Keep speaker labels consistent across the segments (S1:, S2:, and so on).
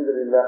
S1: الحمد لله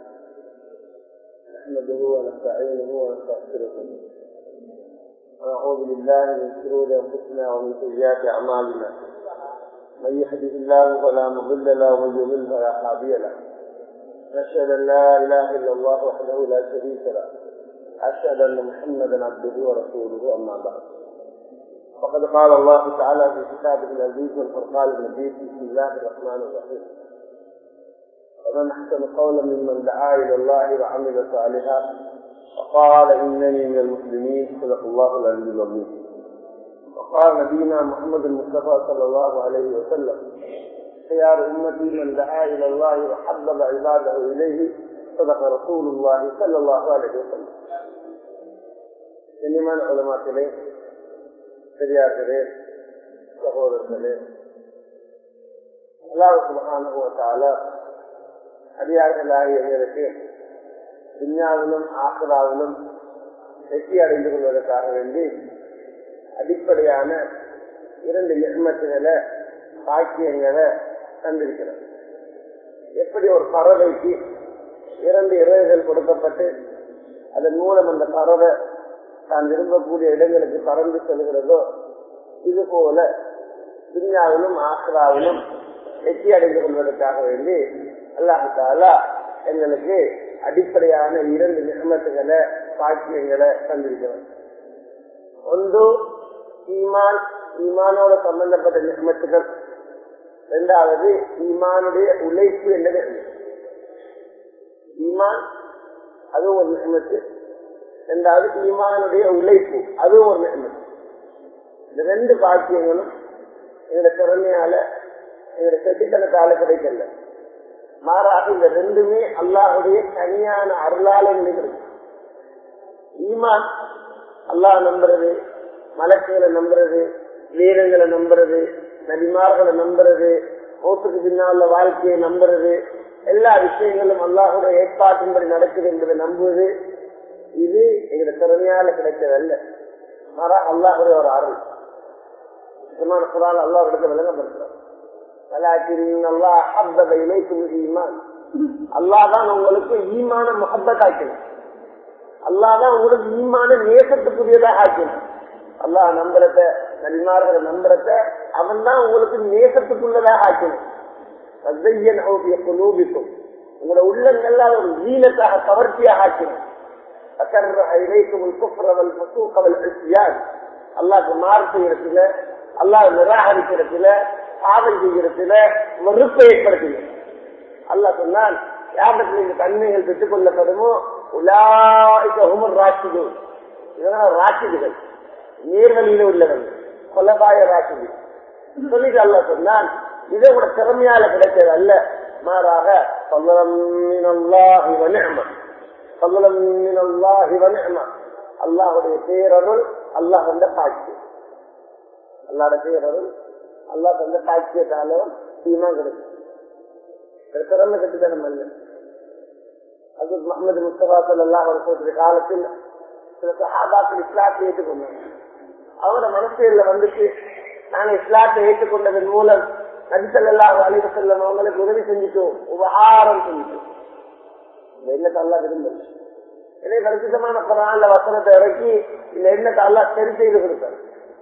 S1: نحمده ونستعينه ونستغفره ونعوذ بالله من شرور انفسنا ومن سيئات اعمالنا من يهده الله فلا مضل له ومن يضلل فلا هادي له نشهد ان لا اله الا الله وحده لا شريك له اشهد ان محمدا عبده ورسوله اما بعد وقد قال الله تعالى في كتابه العزيز والفرقان المجيد بسم الله الرحمن الرحيم ومن احسن قولا ممن دعا الى الله وعمل صالحا وقال انني من المسلمين صدق الله العلي العظيم وقال نبينا محمد المصطفى صلى الله عليه وسلم خيار امتي من دعا الى الله وحبب عباده اليه صدق رسول الله صلى الله عليه وسلم கண்ணியமான உலமாக்களே பெரியார்களே சகோதரர்களே அல்லாஹ் சுபகானுவத்தால அடியார்களாகிய எங்களுக்கு விஞ்ஞாவிலும் ஆசராவிலும் வெற்றி அடைந்து கொள்வதற்காக வேண்டி அடிப்படையான இரண்டு நிர்மத்துகளை பாக்கியங்களை தந்திருக்கிறது எப்படி ஒரு பறவைக்கு இரண்டு இறகுகள் கொடுக்கப்பட்டு அதன் மூலம் அந்த பறவை தான் விரும்பக்கூடிய இடங்களுக்கு பறந்து செல்கிறதோ இது போல துன்யாவிலும் ஆசிராவிலும் வெற்றி அடைந்து கொள்வதற்காக வேண்டி அல்லாஹாலா எங்களுக்கு அடிப்படையான இரண்டு நிகமத்துகளை பாக்கியங்களை தந்திருக்கிறோம் ஒன்று ஈமான் ஈமானோட சம்பந்தப்பட்ட நிகமத்துகள் இரண்டாவது ஈமானுடைய உழைப்பு என்றது ஈமான் அதுவும் ஒரு நிகமத்து இரண்டாவது ஈமானுடைய உழைப்பு அதுவும் ஒரு நிகமத்து இந்த ரெண்டு பாக்கியங்களும் எங்களுடைய திறமையால எங்களுடைய செட்டித்தனத்தால கிடைக்கல மாறாக இந்த ரெண்டுமே அல்லாஹுடைய தனியான அருளால நிகழ்வு ஈமான் அல்லாஹ் நம்புறது மலக்குகளை நம்புறது வீரங்களை நம்புறது நபிமார்களை நம்புறது ஓட்டுக்கு பின்னால வாழ்க்கையை நம்புறது எல்லா விஷயங்களும் அல்லாஹுடைய ஏற்பாட்டின்படி நடக்குது என்பதை நம்புவது இது எங்க திறமையால கிடைத்ததல்ல மாறா அல்லாஹுடைய ஒரு அருள் சுமான குரால் அல்லாஹ் இடத்துல விளங்கப்படுத்துறோம் அல்லாதான் உங்களுக்கு ஈமான முகப்பத் ஆக்கணும் அல்லாதான் உங்களுக்கு ஈமான நேசத்துக்குரியதாக ஆக்கணும் அல்லாஹ் நம்புறத நபிமார்களை நம்புறத அவன் தான் உங்களுக்கு நேசத்துக்குள்ளதாக ஆக்கணும் குலூபிக்கும் உங்களோட உள்ளங்கள்ல ஒரு வீணத்தாக கவர்ச்சியாக ஆக்கணும் அல்லாஹ் மாறு செய்யறதுல அல்லாஹ் நிராகரிக்கிறதுல பாவம் செய்கிறதுல வெறுப்பை ஏற்படுத்தின அல்லாஹ் சொன்னால் யாருக்கு இந்த தன்மைகள் பெற்றுக் கொள்ளப்படுமோ உலாய்கள் ராட்சிது இதனால் ராட்சிதுகள் நேர்வழியில உள்ளவர்கள் கொலபாய ராட்சிது சொல்லிட்டு அல்லாஹ் சொன்னால் இதை கூட திறமையால கிடைச்சது அல்ல மாறாக அல்லாஹுடைய பேரருள் அல்லாஹ் வந்த காட்சி அல்லாட பேரருள் அல்லா தந்த காட்சியத்தாலும் சீமா கிடைக்கும் திறமை கட்டுதனம் அல்ல அது முகமது முஸ்தபா சல்லா வருஷத்துடைய காலத்தில் சில சஹாபாக்கள் இஸ்லாத்தை ஏற்றுக்கொண்டாங்க அவரோட மனசில் வந்துட்டு நாங்க இஸ்லாத்தை ஏற்றுக்கொண்டதன் மூலம் நடித்தல்லா அழைவு செல்லம் அவங்களுக்கு உதவி செஞ்சுட்டோம் உபகாரம் செஞ்சுட்டோம் இந்த எண்ணத்தை அல்லா விரும்பல இதே பரிசுத்தமான குரான்ல வசனத்தை இறக்கி இந்த எண்ணத்தை அல்லா சரி செய்து கொடுத்தார்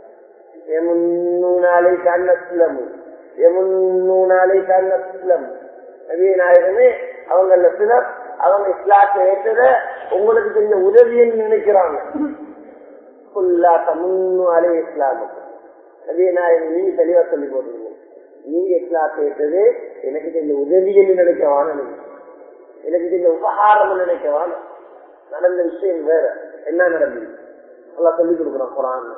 S1: يمنون عليك أن أسلموا يمنون عليك أن أسلموا நவீனாயகமே அவங்கள சிலர் அவங்க இஸ்லாத்தை ஏற்றத உங்களுக்கு செஞ்ச உதவின்னு நினைக்கிறாங்க ஃபுல்லா தமுன்னு அலை இஸ்லாமுக்கு நவீனாயகம் நீங்க தெளிவா சொல்லி போடுறீங்க நீங்க இஸ்லாத்தை ஏற்றது எனக்கு செஞ்ச உதவின்னு நினைக்கவான நீங்க எனக்கு செஞ்ச உபகாரம் நினைக்கவான நடந்த விஷயம் வேற என்ன நடந்தது எல்லாம் சொல்லிக் கொடுக்குறோம் குரான்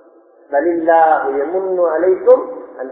S1: அழைக்கும்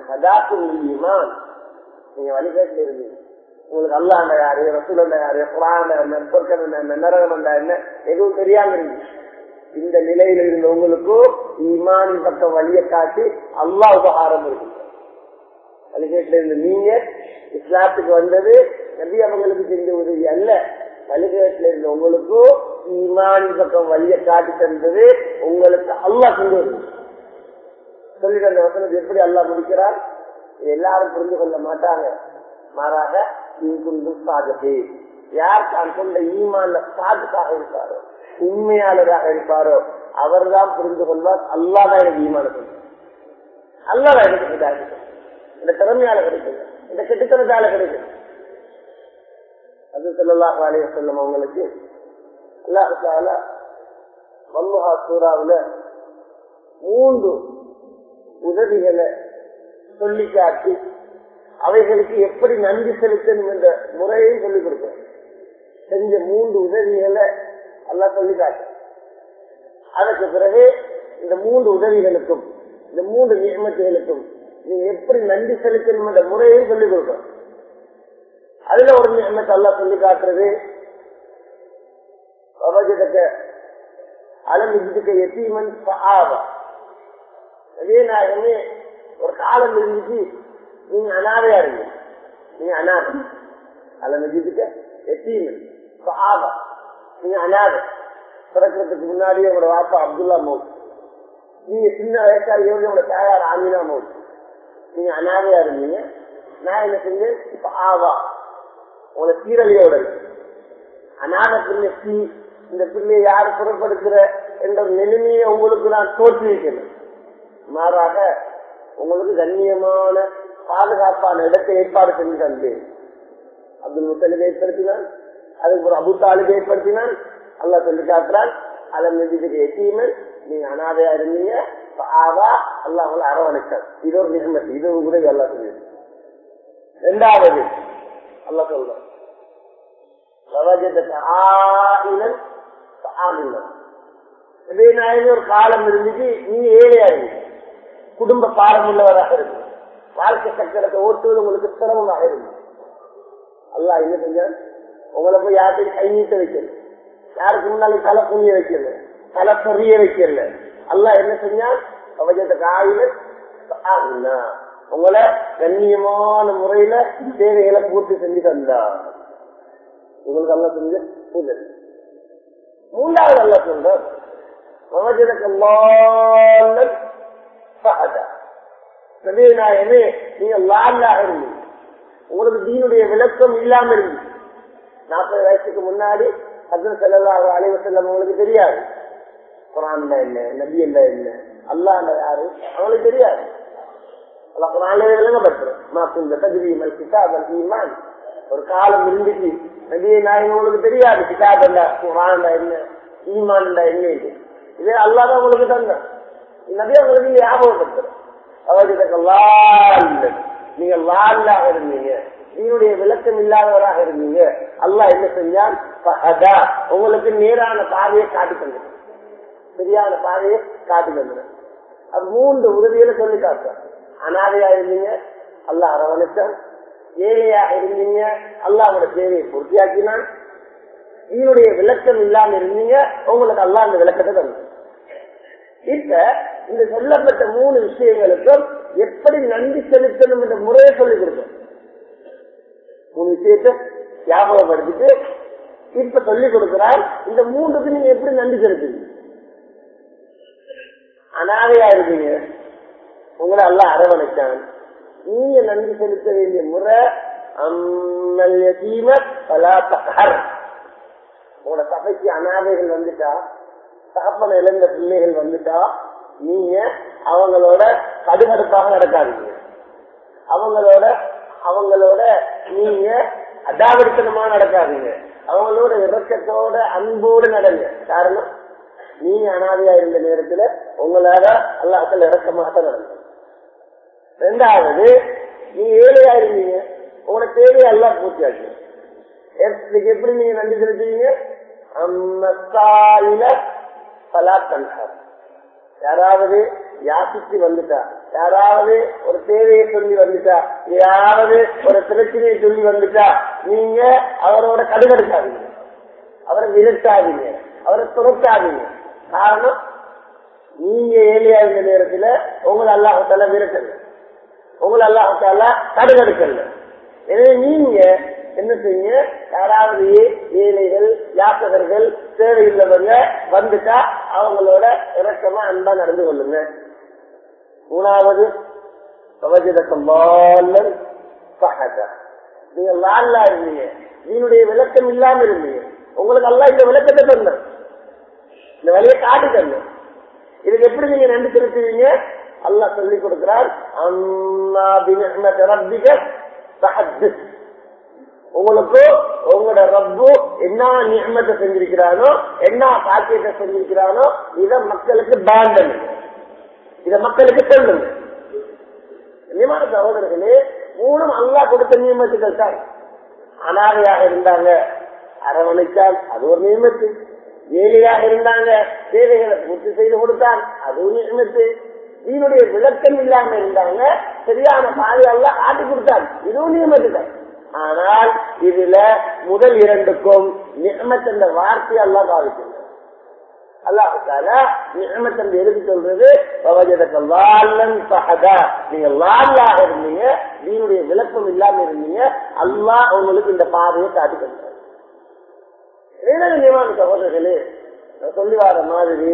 S1: நீங்க வழிகாட்டில் இருந்தீங்க உங்களுக்கு அல்லாண்ட யாரு ரசூல் யாரு குரான் சொர்க்கம் என்ன நரகம் என்ன எதுவும் தெரியாம இருந்தீங்க இந்த நிலையில இருந்த உங்களுக்கும் ஈமான் பக்கம் வழியை காட்டி அல்லா உபகாரம் இருக்கு வழிகேட்டில் இருந்த நீங்க இஸ்லாத்துக்கு வந்தது நபி அவங்களுக்கு செஞ்ச உதவி அல்ல வழிகேட்டில் இருந்த உங்களுக்கும் ஈமான் பக்கம் வழியை காட்டி தந்தது உங்களுக்கு அல்லா கொண்டு வருது சொல்லிட்டு அந்த வசனத்தை எப்படி அல்லா முடிக்கிறார் எல்லாரும் புரிந்து கொள்ள மாட்டாங்க மாறாக சாதகே யார் தான் கொண்ட ஈமான்ல சாதுக்காக இருப்பாரோ உண்மையாளராக இருப்பாரோ அவர்தான் புரிந்து கொள்வார் அல்லாதான் எனக்கு ஈமான சொல்லுவார் அல்லாதான் எனக்கு இதாக இந்த திறமையால கிடைக்கும் இந்த கெட்டுத்தனத்தால கிடைக்கும் அது சொல்லலாம் வாழைய சொல்லும் அவங்களுக்கு அல்லாஹால வல்லுஹா சூறாவுல மூன்று உதவிகளை சொல்லி காட்டி அவைகளுக்கு எப்படி நன்றி செலுத்தணும் என்ற முறையை சொல்லிக் கொடுக்கும் செஞ்ச மூன்று உதவிகளை எல்லாம் சொல்லி காட்டு அதற்கு பிறகு இந்த மூன்று உதவிகளுக்கும் இந்த மூன்று நியமத்துகளுக்கும் நீங்க எப்படி நன்றி செலுத்தணும் என்ற முறையை சொல்லிக் கொடுக்கும் அதுல ஒரு நியமத்தை எல்லாம் சொல்லி காட்டுறது அலம் இதுக்கு எத்தீமன் ஆவா அதே நாயகமே ஒரு காலம் இருந்துச்சு நீங்க அனாதையா இருங்க நீங்க அனாதை அலம் இதுக்கு எத்தீமன் ஆவா நீங்க அனாதை பிறக்கிறதுக்கு முன்னாடியே உங்களோட வாப்பா அப்துல்லா மௌத் நீங்க சின்ன வயசாக உங்களோட தாயார் ஆமினா மௌத் நீங்க அனாதையா இருந்தீங்க நான் என்ன செஞ்சேன் இப்ப ஆவா உங்களை சீரழியோட இருக்கு அனாத பிள்ளை சீ இந்த பிள்ளையை யார் புறப்படுத்துற என்ற நிலைமையை உங்களுக்கு நான் தோற்றுவிக்கணும் மாறாக உங்களுக்கு கண்ணியமான பாதுகாப்பான இடத்தை ஏற்பாடு செஞ்சு தந்தேன் அப்துல் முத்தலிப் ஏற்படுத்தினான் அதுக்கு ஒரு அபு தாலிப் ஏற்படுத்தினான் அல்லா சொல்லி காட்டுறான் அதன் மீது எத்தீமல் நீங்க அனாதையா இருந்தீங்க ஆவா அல்லா அவங்களை அரவணைச்சார் இது ஒரு நிகமத்து இது ஒரு உதவி அல்லா சொல்லி ரெண்டாவது அல்லா சொல்றான் ஒரு காலம் இருந்துச்சு நீங்க ஏழையா இருந்தீங்க குடும்ப பாரம் உள்ளவராக இருக்கு வாழ்க்கை சக்கரத்தை ஓட்டுவது உங்களுக்கு சிரமமாக இருக்கு அல்லா என்ன செஞ்சான் உங்களை போய் யார்கிட்ட கை நீட்ட வைக்கல யாருக்கு முன்னாலும் தலை புரிய வைக்கல தலை பொரிய வைக்கல அல்லா என்ன செஞ்சான் அவஜத்துக்கு ஆயுத உங்களை கண்ணியமான முறையில தேவைகளை பூர்த்தி செஞ்சு தந்தார் உங்களுக்கு அல்ல செஞ்ச பூஜை மூன்றாவது அல்ல சொல்றார் நீங்க லாலாக இருந்தீங்க உங்களுக்கு தீனுடைய விளக்கம் இல்லாம இருந்தீங்க நாற்பது வயசுக்கு முன்னாடி அசன் செல்லாத அலைவ செல்லம் உங்களுக்கு தெரியாது குரான்ல என்ன நபி என்ன என்ன அல்லாண்ட யாரு அவங்களுக்கு தெரியாது அல்ல குரான்ல விளங்கப்பட்டுரும் ஒரு காலம் இருந்துச்சு நபியை நாயகம் உங்களுக்கு தெரியாது கிதாப் இல்ல குரான் என்ன ஈமான் என்ன இது இதே அல்லாத உங்களுக்கு தந்த நபி உங்களுக்கு ஞாபகப்படுத்துறோம் அவருக்கு நீங்க லால்லாக இருந்தீங்க நீனுடைய விளக்கம் இல்லாதவராக இருந்தீங்க அல்லாஹ் என்ன செஞ்சான் உங்களுக்கு நேரான பாதையை காட்டி தந்தது சரியான பாதையை காட்டி தந்தது அது மூன்று உதவியில சொல்லி காட்டான் அனாதையா இருந்தீங்க அல்லாஹ் அரவணைச்சான் ஏழையாக இருந்தீங்க அல்லாவோட தேவையை பூர்த்தியாக்கினான் இதனுடைய விளக்கம் இல்லாம இருந்தீங்க உங்களுக்கு அல்லா அந்த விளக்கத்தை தந்தது இப்ப இந்த சொல்லப்பட்ட மூணு விஷயங்களுக்கும் எப்படி நன்றி செலுத்தணும் என்ற முறையை சொல்லிக் கொடுத்தோம் மூணு விஷயத்தை ஞாபகப்படுத்திட்டு இப்ப சொல்லிக் கொடுக்கிறார் இந்த மூன்றுக்கு நீங்க எப்படி நன்றி செலுத்துவீங்க அனாதையா இருந்தீங்க உங்களை எல்லாம் அரவணைச்சான் நீங்க நன்றி செலுத்த வேண்டிய முறை உங்களோட சபைக்கு அனாதைகள் வந்துட்டா தகப்பன இழந்த பிள்ளைகள் வந்துட்டா நீங்க அவங்களோட கடுகடுப்பாக நடக்காதீங்க அவங்களோட அவங்களோட நீங்க அடாவடித்தனமா நடக்காதீங்க அவங்களோட இறக்கத்தோட அன்போடு நடங்க காரணம் நீங்க அனாதையா இருந்த நேரத்துல உங்களால அல்லாக்கள் இறக்கமாக நடங்க ரெண்டாவது நீ ஏழையா இருந்தீங்க உங்களோட தேவையை எல்லாம் பூர்த்தி ஆச்சு எப்படி நீங்க நன்றி செலுத்துவீங்க பலாத்தன்ஹர் யாராவது யாசிச்சு வந்துட்டா யாராவது ஒரு தேவையை சொல்லி வந்துட்டா யாராவது ஒரு பிரச்சனையை சொல்லி வந்துட்டா நீங்க அவரோட கடுகடுக்காதீங்க அவரை விரட்டாதீங்க அவரை துரத்தாதீங்க காரணம் நீங்க ஏழையா இருந்த நேரத்துல உங்களை அல்லாஹால விரட்டல உங்களை அல்லாஹால கடுகடுக்கல எனவே நீங்க என்ன செய்யுங்க யாராவது ஏழைகள் யாசகர்கள் தேவையுள்ளவங்க வந்துட்டா அவங்களோட இறக்கமா அன்பா நடந்து கொள்ளுங்க மூணாவது நீங்க லால்லா இருந்தீங்க நீனுடைய விளக்கம் இல்லாம இருந்தீங்க உங்களுக்கு எல்லாம் இந்த விளக்கத்தை தந்த இந்த வழியை காட்டி தந்த இதுக்கு எப்படி நீங்க நன்றி செலுத்துவீங்க அல்லாஹ் சொல்லி கொடுக்கிறார் அண்ணா பினிஹ்மத் ரப்பிக தஹத்திஸ் உங்களுக்கு உங்களோட ரப்பு என்ன நியமத்தை செஞ்சிருக்கிறானோ என்ன பாக்கியத்தை செஞ்சிருக்கிறானோ இத மக்களுக்கு பேண்ட் இத மக்களுக்கு சொல்லுங்க நியமான சகோதரர்களே மூணும் அல்லா கொடுத்த நியமத்துகள் தான் அனாதையாக இருந்தாங்க அரவணைச்சால் அது ஒரு நியமத்து ஏழையாக இருந்தாங்க தேவைகளை பூர்த்தி செய்து கொடுத்தான் அதுவும் நியமத்து நீனுடைய விளக்கம் இல்லாம இருந்தாங்க சரியான பாதையெல்லாம் ஆட்டி கொடுத்தான் இதுவும் நியமத்து தான் ஆனால் இதுல முதல் இரண்டுக்கும் நியமத் என்ற வார்த்தை அல்லா பாவிக்கின்ற அல்லாஹால நியமத் என்று எதுக்கு சொல்றது நீங்க லாலாக இருந்தீங்க நீனுடைய விளக்கம் இல்லாம இருந்தீங்க அல்லாஹ் உங்களுக்கு இந்த பாதையை காட்டி கொடுத்தார் நியமான சகோதரர்களே நான் சொல்லி வர மாதிரி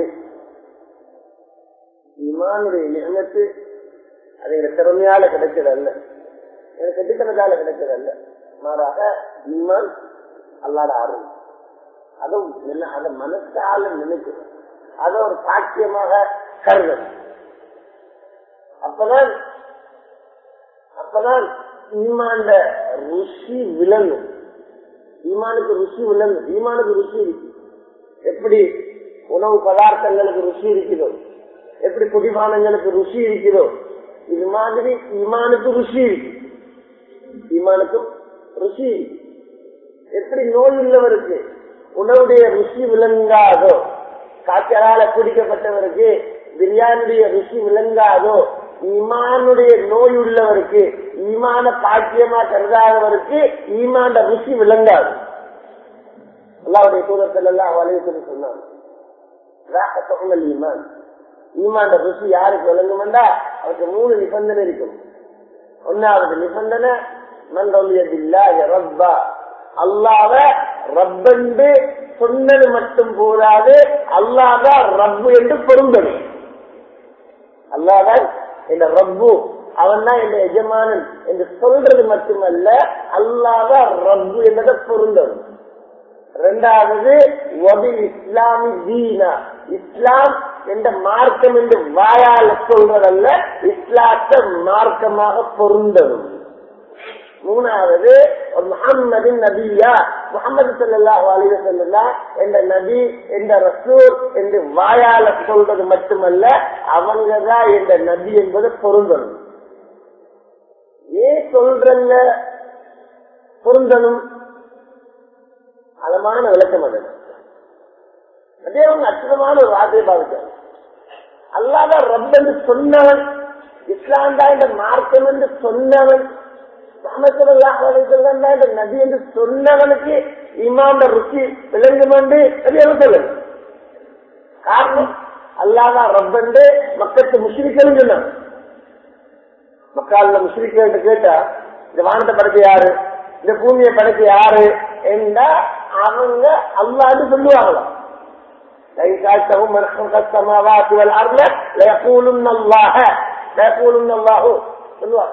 S1: இமானுடைய நியமத்து அது எனக்கு திறமையால கிடைக்கிறது அல்ல எனக்கு கெட்டித்தனத்தால கிடைக்கிறது அல்ல மாறாக ஈமான் அல்லாத அருள் அதுவும் என்ன அதை மனசால நினைக்கும் அதை ஒரு சாட்சியமாக கருதல் அப்பதான் அப்பதான் ஈமாண்ட ருசி விலங்கும் ஈமானுக்கு ருசி விலங்கும் ஈமானுக்கு ருசி இருக்கு எப்படி உணவு பதார்த்தங்களுக்கு ருசி இருக்குதோ எப்படி குடிபானங்களுக்கு ருசி இருக்குதோ இது மாதிரி ஈமானுக்கு ருசி இருக்கு ஈமானுக்கும் ருசி எப்படி நோய் உள்ளவருக்கு உணவுடைய ருசி விளங்காதோ காய்ச்சலால குடிக்கப்பட்டவருக்கு பிரியாணியுடைய ருசி விளங்காதோ ஈமானுடைய நோய் உள்ளவருக்கு ஈமான பாக்கியமா கருதாதவருக்கு ஈமாண்ட ருசி விளங்காது அல்லாவுடைய தூரத்தில் எல்லாம் வலியுறுத்தி சொன்னாங்க ஈமான் ஈமாண்ட ருசி யாருக்கு விளங்குமெண்டா அவருக்கு மூணு நிபந்தனை இருக்கும் ஒன்னாவது நிபந்தனை ரப்பா அல்லாவ ரப்பென்று சொன்னது மட்டும் போதாது அல்லாத ரப்பு என்று பொருந்தணும் அல்லாதான் இந்த ரப்பு அவன் தான் என் எஜமானன் என்று சொல்றது மட்டுமல்ல அல்லாத ரப்பு என்பதை பொருந்தணும் இரண்டாவது இஸ்லாமி தீனா இஸ்லாம் என்ற மார்க்கம் என்று வாயால் சொல்றதல்ல இஸ்லாத்த மார்க்கமாக பொருந்தணும் மூணாவது முகம்மதின் நபியா முகமது சல்லா அலிவ சொல்லா என்ற நபி என்ற ரசூர் என்று வாயால சொல்றது மட்டுமல்ல அவங்கதான் என்ற நபி என்பது பொருந்தணும் ஏன் சொல்றங்க பொருந்தணும் அளமான விளக்கம் அது அதே அவங்க அற்புதமான ஒரு வார்த்தையை பாவிச்சாங்க அல்லாத ரப் என்று சொன்னவன் இஸ்லாம் தான் என்ற மார்க்கம் என்று சொன்னவன் நபி என்று சொன்னவனுக்கு இமாண்ட ருச்சி விளங்கும் என்று சொல்லுங்க காரணம் அல்லாதா ரப்பண்டு மக்களுக்கு முஸ்லிக்கள் சொன்னாங்க மக்கால முஸ்லிக்கள் கேட்டா இந்த வானத்தை படைக்க யாரு இந்த பூமியை படைக்க யாரு என்றா அவங்க அல்லான்னு சொல்லுவாங்களாம் سألتهم من خلق السماوات والأرض ليقولن الله ليقولن الله சொல்லுவாங்க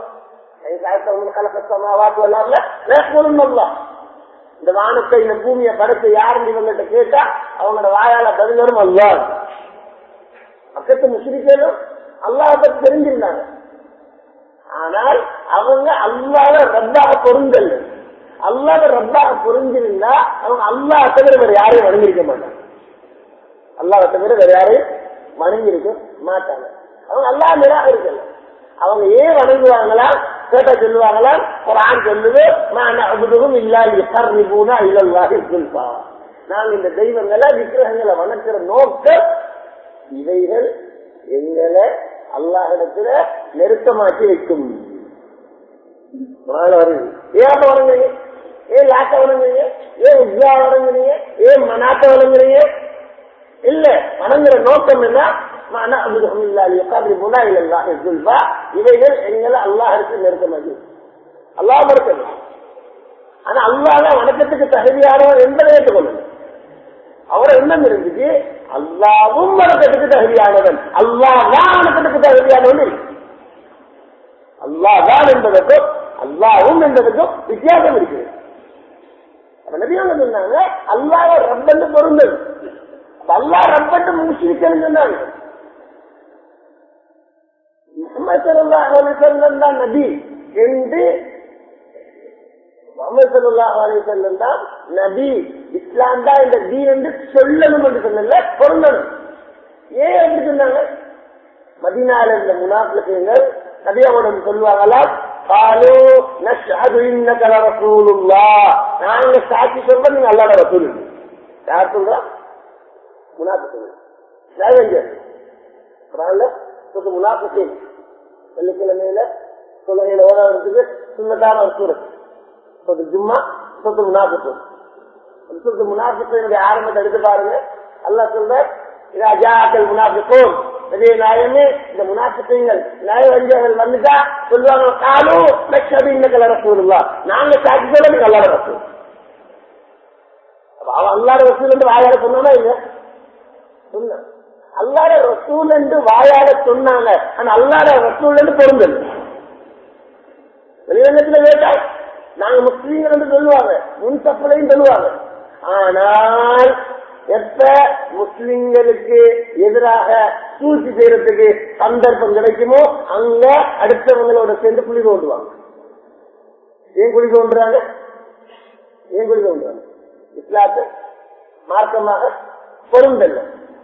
S1: இந்த வானத்தை இந்த பூமியை படைச்ச யாருன்னு இவங்ககிட்ட கேட்டா அவங்களோட வாயால பதிலும் அல்லா பக்கத்து முஸ்லிக்கலும் அல்லாஹ் பத்தி தெரிஞ்சிருந்தாங்க ஆனால் அவங்க அல்லாத ரப்பாக பொருந்தல் அல்லாத ரப்பாக பொருந்திருந்தா அவங்க அல்லாஹ் தவிர வேற யாரையும் வணங்கிருக்க மாட்டாங்க அல்லாஹ் தவிர வேற யாரையும் வணங்கிருக்க மாட்டாங்க அவங்க அல்லாஹ் நிராகரிக்கல அவங்க ஏன் வணங்குவாங்களா கேட்ட சொல்லுவாங்களா ஒரு ஆண் சொல்லுது நான் அபுதுகும் இல்லாத கர்ணிபூனா இல்லல்லாஹி சொல்பா நாங்கள் இந்த தெய்வங்களை விக்கிரகங்களை வணங்குற நோக்கம் இவைகள் எங்களை அல்லாஹிடத்துல நெருக்கமாக்கி வைக்கும் வருது ஏன் வணங்குறீங்க ஏன் லாட்ட வணங்குறீங்க ஏன் உத்வா வணங்குறீங்க ஏன் மனாத்த வணங்குறீங்க இல்ல வணங்குற நோக்கம் என்ன இவைகள் எங்களை அல்லாஹருக்கு நெருக்கமாகி அல்லாஹ் மறுக்கணும் ஆனா அல்லாத வணக்கத்துக்கு தகுதியானவர் என்பதை ஏற்றுக்கொள்ளணும் அவரை எண்ணம் இருந்துச்சு அல்லாவும் வணக்கத்துக்கு தகுதியானவன் அல்லாதான் வணக்கத்துக்கு தகுதியானவன் அல்லாதான் என்பதற்கும் அல்லாவும் என்பதற்கும் வித்தியாசம் இருக்கிறது நபியாங்க சொன்னாங்க அல்லாஹ் ரப்பன்னு பொருந்தது அல்லாஹ் ரப்பன்னு முஸ்லிக்கன்னு சொன்னாங்க முகமது ஸல்லல்லாஹு அலைஹி வஸல்லம் தான் நபி என்று முகமது ஸல்லல்லாஹு அலைஹி வஸல்லம் தான் நபி இஸ்லாம் தான் இந்த தீன் என்று சொல்லணும் என்று சொன்னல பொருந்தணும் ஏன் அப்படி சொன்னாங்க மதினால இருந்த முனாஃபிக்குகள் நபியாவுடன் சொல்லுவாங்களா காலோ நஷ்ஹது இன்னக ரசூலுல்லாஹ் நாங்க சாட்சி சொல்றோம் நீங்க அல்லாஹ்வோட ரசூல் யார் சொல்றா முனாஃபிக்குகள் யாருங்க குர்ஆன்ல சொத்து முனாஃபிக்கின் வெள்ளிக்கிழமையில தொழுகையில ஓதாடுறதுக்கு சுண்ணத்தான ஒரு சூரத் சொத்து ஜும்மா சொத்து முனாஃபிக்கு சொத்து முனாஃபிக்கினுடைய ஆரம்பத்தை எடுத்து பாருங்க அல்லாஹ் சொல்ற இதா ஜாக்கள் முனாஃபிகூன் இதே நாயமே இந்த முனாஃபிக்குங்கள் நயவஞ்சகர்கள் வந்துட்டா சொல்லுவாங்க காலு லட்சது இன்னக்கல ரசூலுல்லா நாங்க சாட்சி சொல்ல நீங்க அல்லாட ரசூல் அப்ப அவன் அல்லாட ரசூல் என்று வாயாட சொன்னானா இல்ல சொன்ன அல்லாட ரசூல் என்று வாயாட சொன்னாங்க ஆனா அல்லாட ரசூல் என்று பொருந்தல் வெளிவங்கத்துல கேட்டா நாங்க முஸ்லீம்கள் என்று சொல்லுவாங்க முன் தப்புலையும் சொல்லுவாங்க ஆனால் எப்ப முஸ்லிம்களுக்கு எதிராக சூழ்ச்சி செய்யறதுக்கு சந்தர்ப்பம் கிடைக்குமோ அங்க அடுத்தவங்களோட சேர்ந்து குழி தோண்டுவாங்க ஏன் குழி தோன்றுறாங்க ஏன் குழி தோன்றுறாங்க இஸ்லாத்து மார்க்கமாக பொருந்தல்ல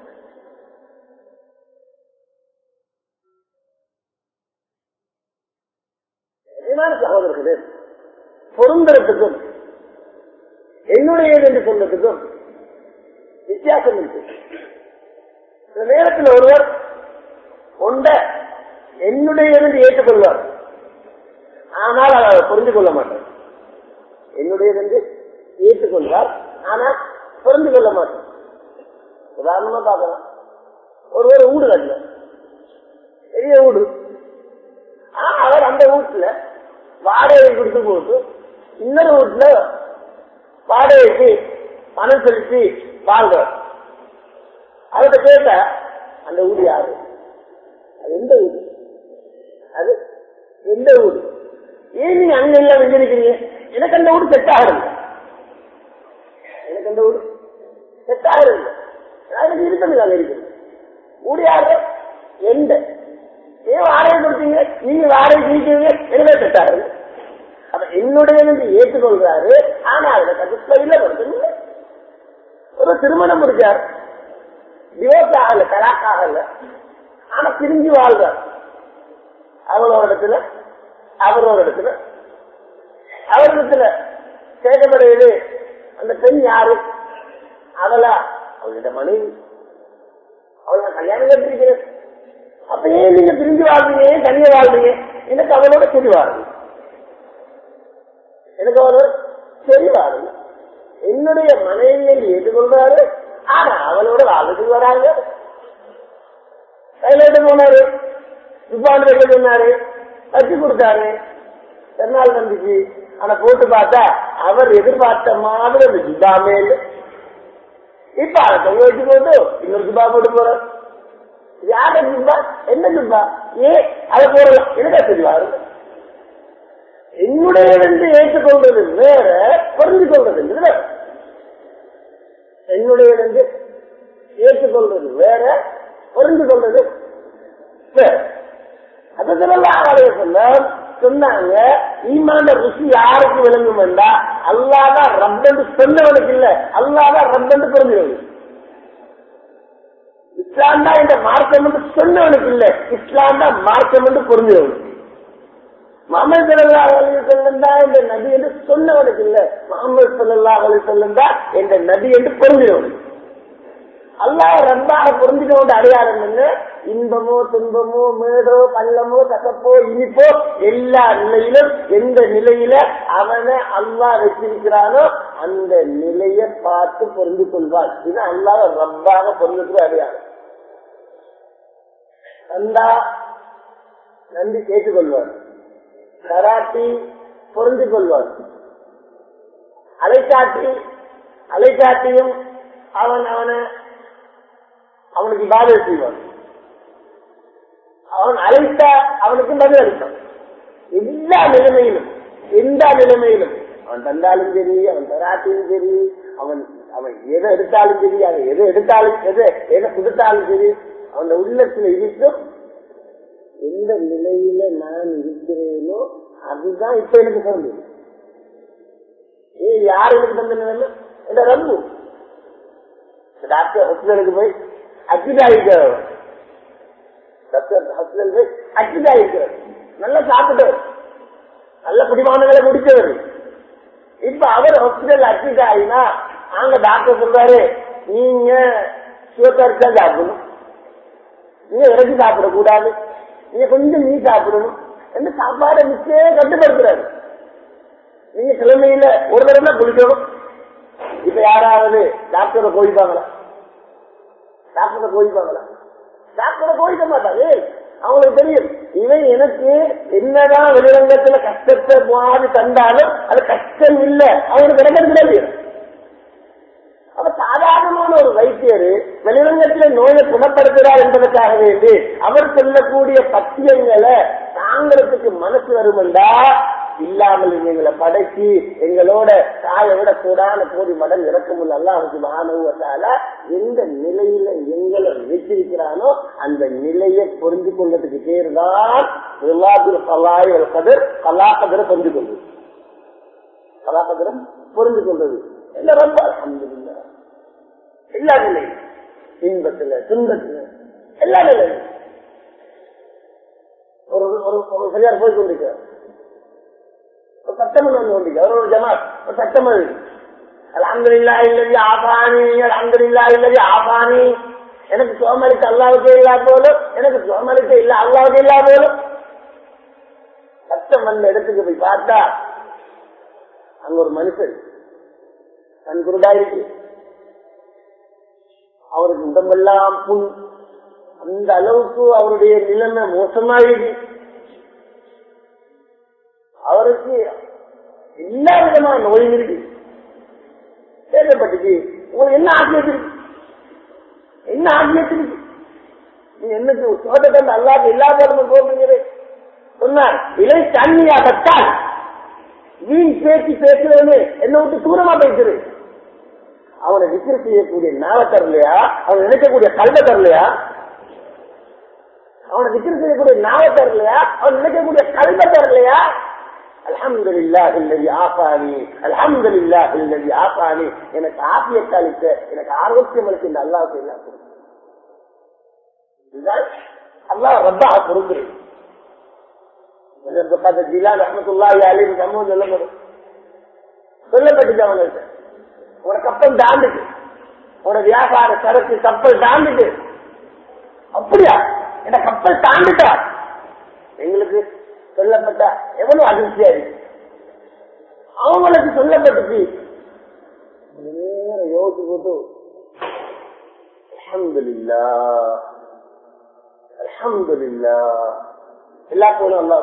S1: சகோதரர்களே பொருந்தறதுக்கும் என்னுடையது என்று சொன்னதுக்கும் வித்தியாசம் இருக்கு சில நேரத்தில் ஒருவர் ஒண்ட என்னுடைய என்று ஏற்றுக்கொள்வார் ஆனால் அதை புரிந்து கொள்ள மாட்டார் என்னுடையது என்று ஏற்றுக்கொள்வார் ஆனால் புரிந்து கொள்ள மாட்டார் உதாரணமா பார்க்கலாம் ஒருவர் வீடு கட்டல பெரிய வீடு ஆனா அவர் அந்த வீட்டுல வாடகை கொடுத்து போட்டு இன்னொரு வீட்டுல வாடகைக்கு பணம் செலுத்தி வாழ்றார் அவர்கிட்ட கேட்ட அந்த ஊர் யாரு அது எந்த ஊர் அது எந்த ஊர் ஏன் நீங்க அங்க எல்லாம் வெஞ்சிருக்கிறீங்க எனக்கு அந்த ஊர் செட் ஆகிறது எனக்கு அந்த ஊர் செட் ஆகிறது எனக்கு இருக்கிறது அங்க இருக்குது ஊர் யாரு எந்த ஏன் வாடகை கொடுத்தீங்க நீங்க வாடகை நீக்கிறீங்க எனக்கு செட் ஆகிறது அப்ப என்னுடைய ஏற்றுக்கொள்றாரு ஆனா அதுல கட்டுப்பையில வருது ஒரு திருமணம் முடிச்சார் டிவோர்ஸ் ஆகல தலாக் ஆகல ஆனா பிரிஞ்சு வாழ்றார் அவளோட இடத்துல அவரோட இடத்துல அவரிடத்துல கேட்கப்படுகிறது அந்த பெண் யாரு அவளா அவளுடைய மனைவி அவளை நான் கல்யாணம் கட்டிருக்கிறேன் அப்ப ஏன் நீங்க பிரிஞ்சு வாழ்றீங்க ஏன் தனியா வாழ்றீங்க எனக்கு அவளோட சரி வாழுது எனக்கு அவளோட சரி வாழுது என்னுடைய மனைவியை ஏற்றுக்கொள்றாரு ஆனா அவளோட வாழ்றதுக்கு வராங்க கையில போனாரு துப்பாண்டு வைக்க சொன்னாரு வச்சு கொடுத்தாரு பெருநாள் வந்துச்சு ஆனா போட்டு பார்த்தா அவர் எதிர்பார்த்த மாதிரி அந்த ஜிப்பாமே இல்லை இப்ப அதை தொங்க வச்சு போட்டு இன்னொரு ஜிப்பா போட்டு போறார் யார ஜிப்பா என்ன ஜிப்பா ஏன் அதை போடலாம் எனக்கா தெரியாது என்னுடைய என்று ஏற்றுக்கொள்வது வேற புரிஞ்சு கொள்வது வேற என்னுடைய என்று ஏற்றுக்கொள்வது வேற புரிந்து கொள்வது வேற அதெல்லாம் சொன்னாங்க ஈமான ருசி யாருக்கு விளங்கும் என்றா அல்லாதான் ரப்பென்று சொன்னவனுக்கு இல்ல அல்லாதான் ரப்பென்று புரிஞ்சுவது இஸ்லாம் தான் இந்த மார்க்கம் என்று சொன்னவனுக்கு இல்ல இஸ்லாம் தான் மார்க்கம் என்று புரிஞ்சவனுக்கு முகமது சல்லா அலி செல்லம் தான் இந்த நபி என்று சொன்னவனுக்கு இல்ல முகமது சல்லா அலி செல்லம் தான் இந்த நபி என்று புரிஞ்சவனுக்கு அல்லாஹ் ரப்பாக புரிஞ்சுக்கொண்ட அடையாளம் என்ன இன்பமோ துன்பமோ மேடோ பள்ளமோ கசப்போ இனிப்போ எல்லா நிலையிலும் எந்த நிலையில அவனை அல்லாஹ் வச்சிருக்கிறானோ அந்த நிலையை பார்த்து புரிந்து கொள்வார் இது அல்லாஹ் ரப்பாக புரிஞ்சுக்கிற அடையாளம் நந்தா நன்றி கேட்டுக்கொள்வார் கராட்டி புரிந்து கொள்வார் அலைக்காட்டி அலைக்காட்டியும் அவன் அவனை அவனுக்கு பாதை செய்வான் அவன் அழைத்த அவனுக்கு பதில் அளிப்பான் எல்லா நிலைமையிலும் எந்த நிலைமையிலும் அவன் தந்தாலும் சரி அவன் தராட்டியும் சரி அவன் அவன் எதை எடுத்தாலும் சரி அவன் எதை எடுத்தாலும் எதை எதை கொடுத்தாலும் சரி அவன் உள்ளத்துல இருக்கும் எந்த நிலையில நான் இருக்கிறேனோ அதுதான் இப்ப எனக்கு தந்தது ஏ யார் எனக்கு தந்த நிலைமை இந்த ரம்பு டாக்டர் ஹாஸ்பிட்டலுக்கு போய் அட்மிட் ஆகிருக்கிறார் டாக்டர் ஹாஸ்பிட்டல் போய் அட்மிட் ஆகிருக்கிறார் நல்லா சாப்பிட்டவர் நல்ல குடிமானங்களை முடிச்சவர் இப்ப அவர் ஹாஸ்பிட்டல் அட்மிட் ஆகினா அங்க டாக்டர் சொல்றாரு நீங்க சிவக்கரிசா சாப்பிடணும் நீங்க இறச்சி சாப்பிடக்கூடாது நீங்க கொஞ்சம் மீ சாப்பிடணும் என்று சாப்பாடை மிச்சே கட்டுப்படுத்துறாரு நீங்க கிழமையில ஒரு தடவை குளிக்கணும் இப்ப யாராவது டாக்டரை போயிப்பாங்களா டாக்டரை போயிப்பாங்களா டாக்டரை போயிக்க மாட்டாங்க அவங்களுக்கு தெரியும் இவன் எனக்கு என்னதான் வெளிரங்கத்துல கஷ்டத்தை மாதிரி தந்தாலும் அது கஷ்டம் இல்ல அவனுக்கு கிடைக்கிறது கிடையாது அப்ப சாதாரணமான ஒரு வைத்தியர் வெளிரங்கத்தில் நோயை குணப்படுத்துகிறார் என்பதற்காக வேண்டி அவர் சொல்லக்கூடிய பத்தியங்களை தாங்கிறதுக்கு மனசு வருமெண்டா இல்லாமல் எங்களை படைச்சு எங்களோட தாயை விட கூடான கோடி மடல் இறக்கமுள்ள அல்லாஹுக்கு மகானவத்தால எந்த நிலையில எங்களை வைத்திருக்கிறானோ அந்த நிலையை புரிந்து கொள்வதற்கு பேர் தான் கலாய் கதிர் கலாக்கதிரை புரிந்து கொள்வது கலாக்கதிரம் புரிந்து கொள்வது என்ன ரொம்ப அல்ஹம்துலில்லாஹ். எல்லா நிலையும் இன்பத்துல துன்பத்துல எல்லா நிலையும் ஒரு ஒரு ஒரு பெரியார் போய் கொண்டிருக்கிறார் ஒரு சட்டமன் வந்து கொண்டிருக்கிறார் ஒரு ஜமாத் ஒரு சட்டமன் அலமதுல்லா இல்லது ஆபானி அலமதுல்லா இல்லது ஆபானி எனக்கு சோமளிக்க அல்லாவுக்கே இல்லா போலும் எனக்கு சோமளிக்க இல்ல அல்லாவுக்கே இல்லா போலும் சட்டம் வந்த இடத்துக்கு போய் பார்த்தா அங்க ஒரு மனுஷன் கண் குருடாயிருக்கு அவருக்கு உடம்பெல்லாம் புண் அந்த அளவுக்கு அவருடைய நிலைமை மோசமாயிருக்கு அவருக்கு எல்லா விதமான நோயும் இருக்கு கேட்கப்பட்டுச்சு உங்களுக்கு என்ன ஆசியத்து இருக்கு என்ன ஆசியத்து இருக்கு நீ என்னக்கு சோதத்தை அல்லாத எல்லா பேரும் போகிறீங்க சொன்னார் இலை தண்ணியாகத்தான் வீண் பேச்சு பேசுறதுன்னு என்ன விட்டு தூரமா பேசுறது அவனை விக்கிர செய்யக்கூடிய நாவ தரலையா அவன் நினைக்கக்கூடிய கல்வ தரலையா அவனை விக்கிர செய்யக்கூடிய நாவ தரலையா அவன் நினைக்கக்கூடிய கல்வ தரலையா அல்ஹம்து இல்லதி ஆசானி அல்ஹம்து இல்லதி ஆசானி எனக்கு ஆபியத்தை அளித்த எனக்கு ஆரோக்கியம் அளித்த இந்த அல்லாவுக்கு எல்லாம் இதுதான் அல்லாஹ் ரப்பா பொறுக்கிறேன் ஜிலான் ரஹமத்துல்லாஹி அலைஹி சமூகம் சொல்லப்படும் சொல்லப்பட்டுச்சு அவங்கள்ட்ட உன கப்பல் தாண்டுட்டு உன வியாபார சரக்கு கப்பல் தாண்டுட்டு அப்படியா என்ன கப்பல் தாண்டுட்டா எங்களுக்கு சொல்லப்பட்ட எவ்வளவு அதிர்ச்சியா இருக்கு அவங்களுக்கு சொல்லப்பட்டுச்சு நேரம் யோசிச்சு போட்டு அல்ஹம்துலில்லா அல்ஹம்துலில்லா எல்லா போலும் அல்லா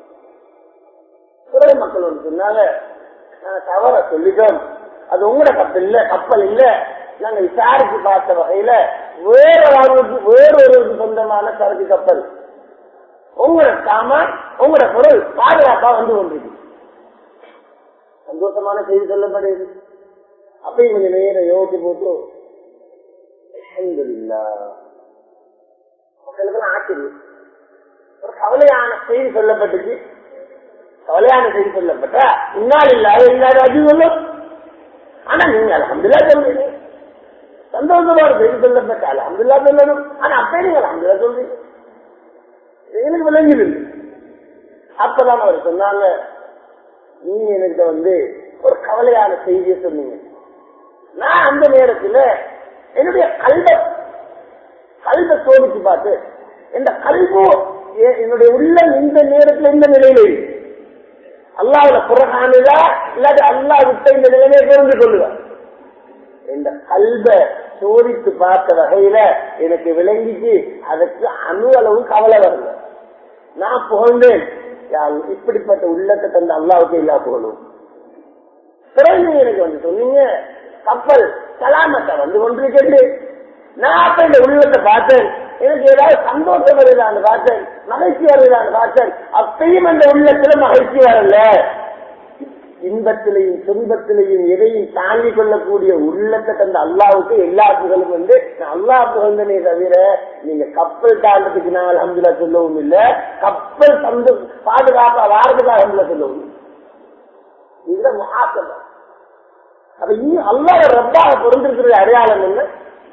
S1: குறை மக்கள் ஒன்று சொன்னாங்க நான் தவற சொல்லிட்டோம் அது உங்களோட கப்பல் இல்ல கப்பல் இல்ல நாங்க விசாரிச்சு பார்த்த வகையில வேறொருவருக்கு வேறொருவருக்கு சொந்தமான சரக்கு கப்பல் உங்களோட சாமான் உங்களோட பொருள் பாதுகாப்பா வந்து கொண்டிருக்கு சந்தோஷமான செய்தி சொல்லப்படுது அப்பயும் கொஞ்சம் நேரம் யோசிச்சு போட்டு அல்ஹம்துலில்லாஹ். மக்களுக்கெல்லாம் ஆச்சரியம் ஒரு கவலையான செய்தி சொல்லப்பட்டுச்சு கவலையான செய்தி சொல்லப்பட்ட இன்னால் இல்லாத இல்லாத அது சொல்லும் ஆனா நீங்க அலமதுல்லா சொல்றீங்க சந்தோஷமான செய்தி சொல்லப்பட்ட அலமதுல்லா சொல்லணும் ஆனா அப்பயே நீங்க அலமதுல்லா சொல்றீங்க எனக்கு விளங்குது அப்பதான் அவர் சொன்னாங்க நீங்க எனக்கு வந்து ஒரு கவலையான செய்தியை சொன்னீங்க நான் அந்த நேரத்துல என்னுடைய கல்வ கல்வ சோதிச்சு பார்த்து இந்த கல்வோ எ- என்னுடைய உள்ளம் இந்த நேரத்துல இந்த நிலையில இருக்கு அல்லாவுல புறகானிலா இல்லாத அல்லா விட்ட இந்த நிலைமையை புரிந்து கொள்ளுவார் இந்த கல்வ சோதித்து பார்த்த வகையில எனக்கு விளங்கிச்சு அதுக்கு அணு அளவு கவலை வரல நான் புகழ்ந்தேன் யா அல்லாஹ், இப்படிப்பட்ட உள்ளத்தை தந்த அல்லாவுக்கு இல்லா புகழும் பிறகு நீங்க எனக்கு வந்து சொன்னீங்க கப்பல் சலாமத்தை வந்து கொண்டிருக்கிறது நான் அப்ப இந்த உள்ளத்தை பார்த்தேன் எனக்கு ஏதாவது சந்தோஷம் வருதான்னு பார்த்தேன் மகிழ்ச்சி வருதான்னு பார்த்தேன் அப்பயும் அந்த உள்ளத்துல மகிழ்ச்சி வரல இன்பத்திலையும் துன்பத்திலையும் எதையும் தாங்கி கொள்ளக்கூடிய உள்ளத்தை தந்த அல்லாவுக்கு எல்லா புகழும் வந்து நான் அல்லா புகழ்ந்தனே தவிர நீங்க கப்பல் தாண்டதுக்கு நான் அலமதுல சொல்லவும் இல்லை கப்பல் தந்து பாதுகாப்பா வாரதுக்கு அலமதுல சொல்லவும் இல்லை இதுதான் மகாசனம் அப்ப இன்னும் அல்லாத ரப்பாக பொருந்திருக்கிற அடையாளம் என்ன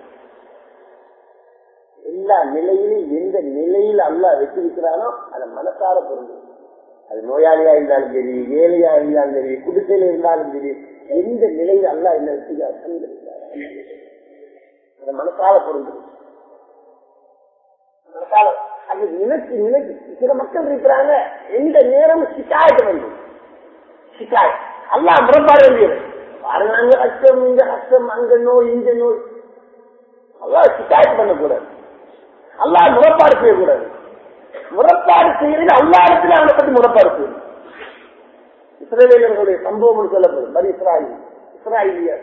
S1: எல்லா நிலையிலும் எந்த நிலையில அல்லா வச்சிருக்கிறானோ அதை மனசார பொருந்து அது நோயாளியா இருந்தாலும் சரி ஏழையா இருந்தாலும் சரி குடிசையில இருந்தாலும் சரி எந்த நிலையில அல்லா என்ன வச்சிருக்காரு அதை மனசால பொருந்து மனசால அது நினைச்சு நினைச்சு சில மக்கள் இருக்கிறாங்க எந்த நேரமும் சிக்காயத்து வந்து சிக்காய் அல்லா முறைப்பாடு வேண்டியது பாருங்க அங்க கஷ்டம் இங்க கஷ்டம் அங்க நோய் இந்த நோய் அல்லா சிக்காயத்து பண்ணக்கூடாது அல்லா முறைப்பாடு செய்யக்கூடாது முறைப்பாடு செய்யறது அல்லா இடத்துல அவனை பத்தி முறைப்பாடு செய்யும் இஸ்ரேலியர்களுடைய சம்பவம் சொல்லப்படும் பரி இஸ்ராயல் இஸ்ராயலியர்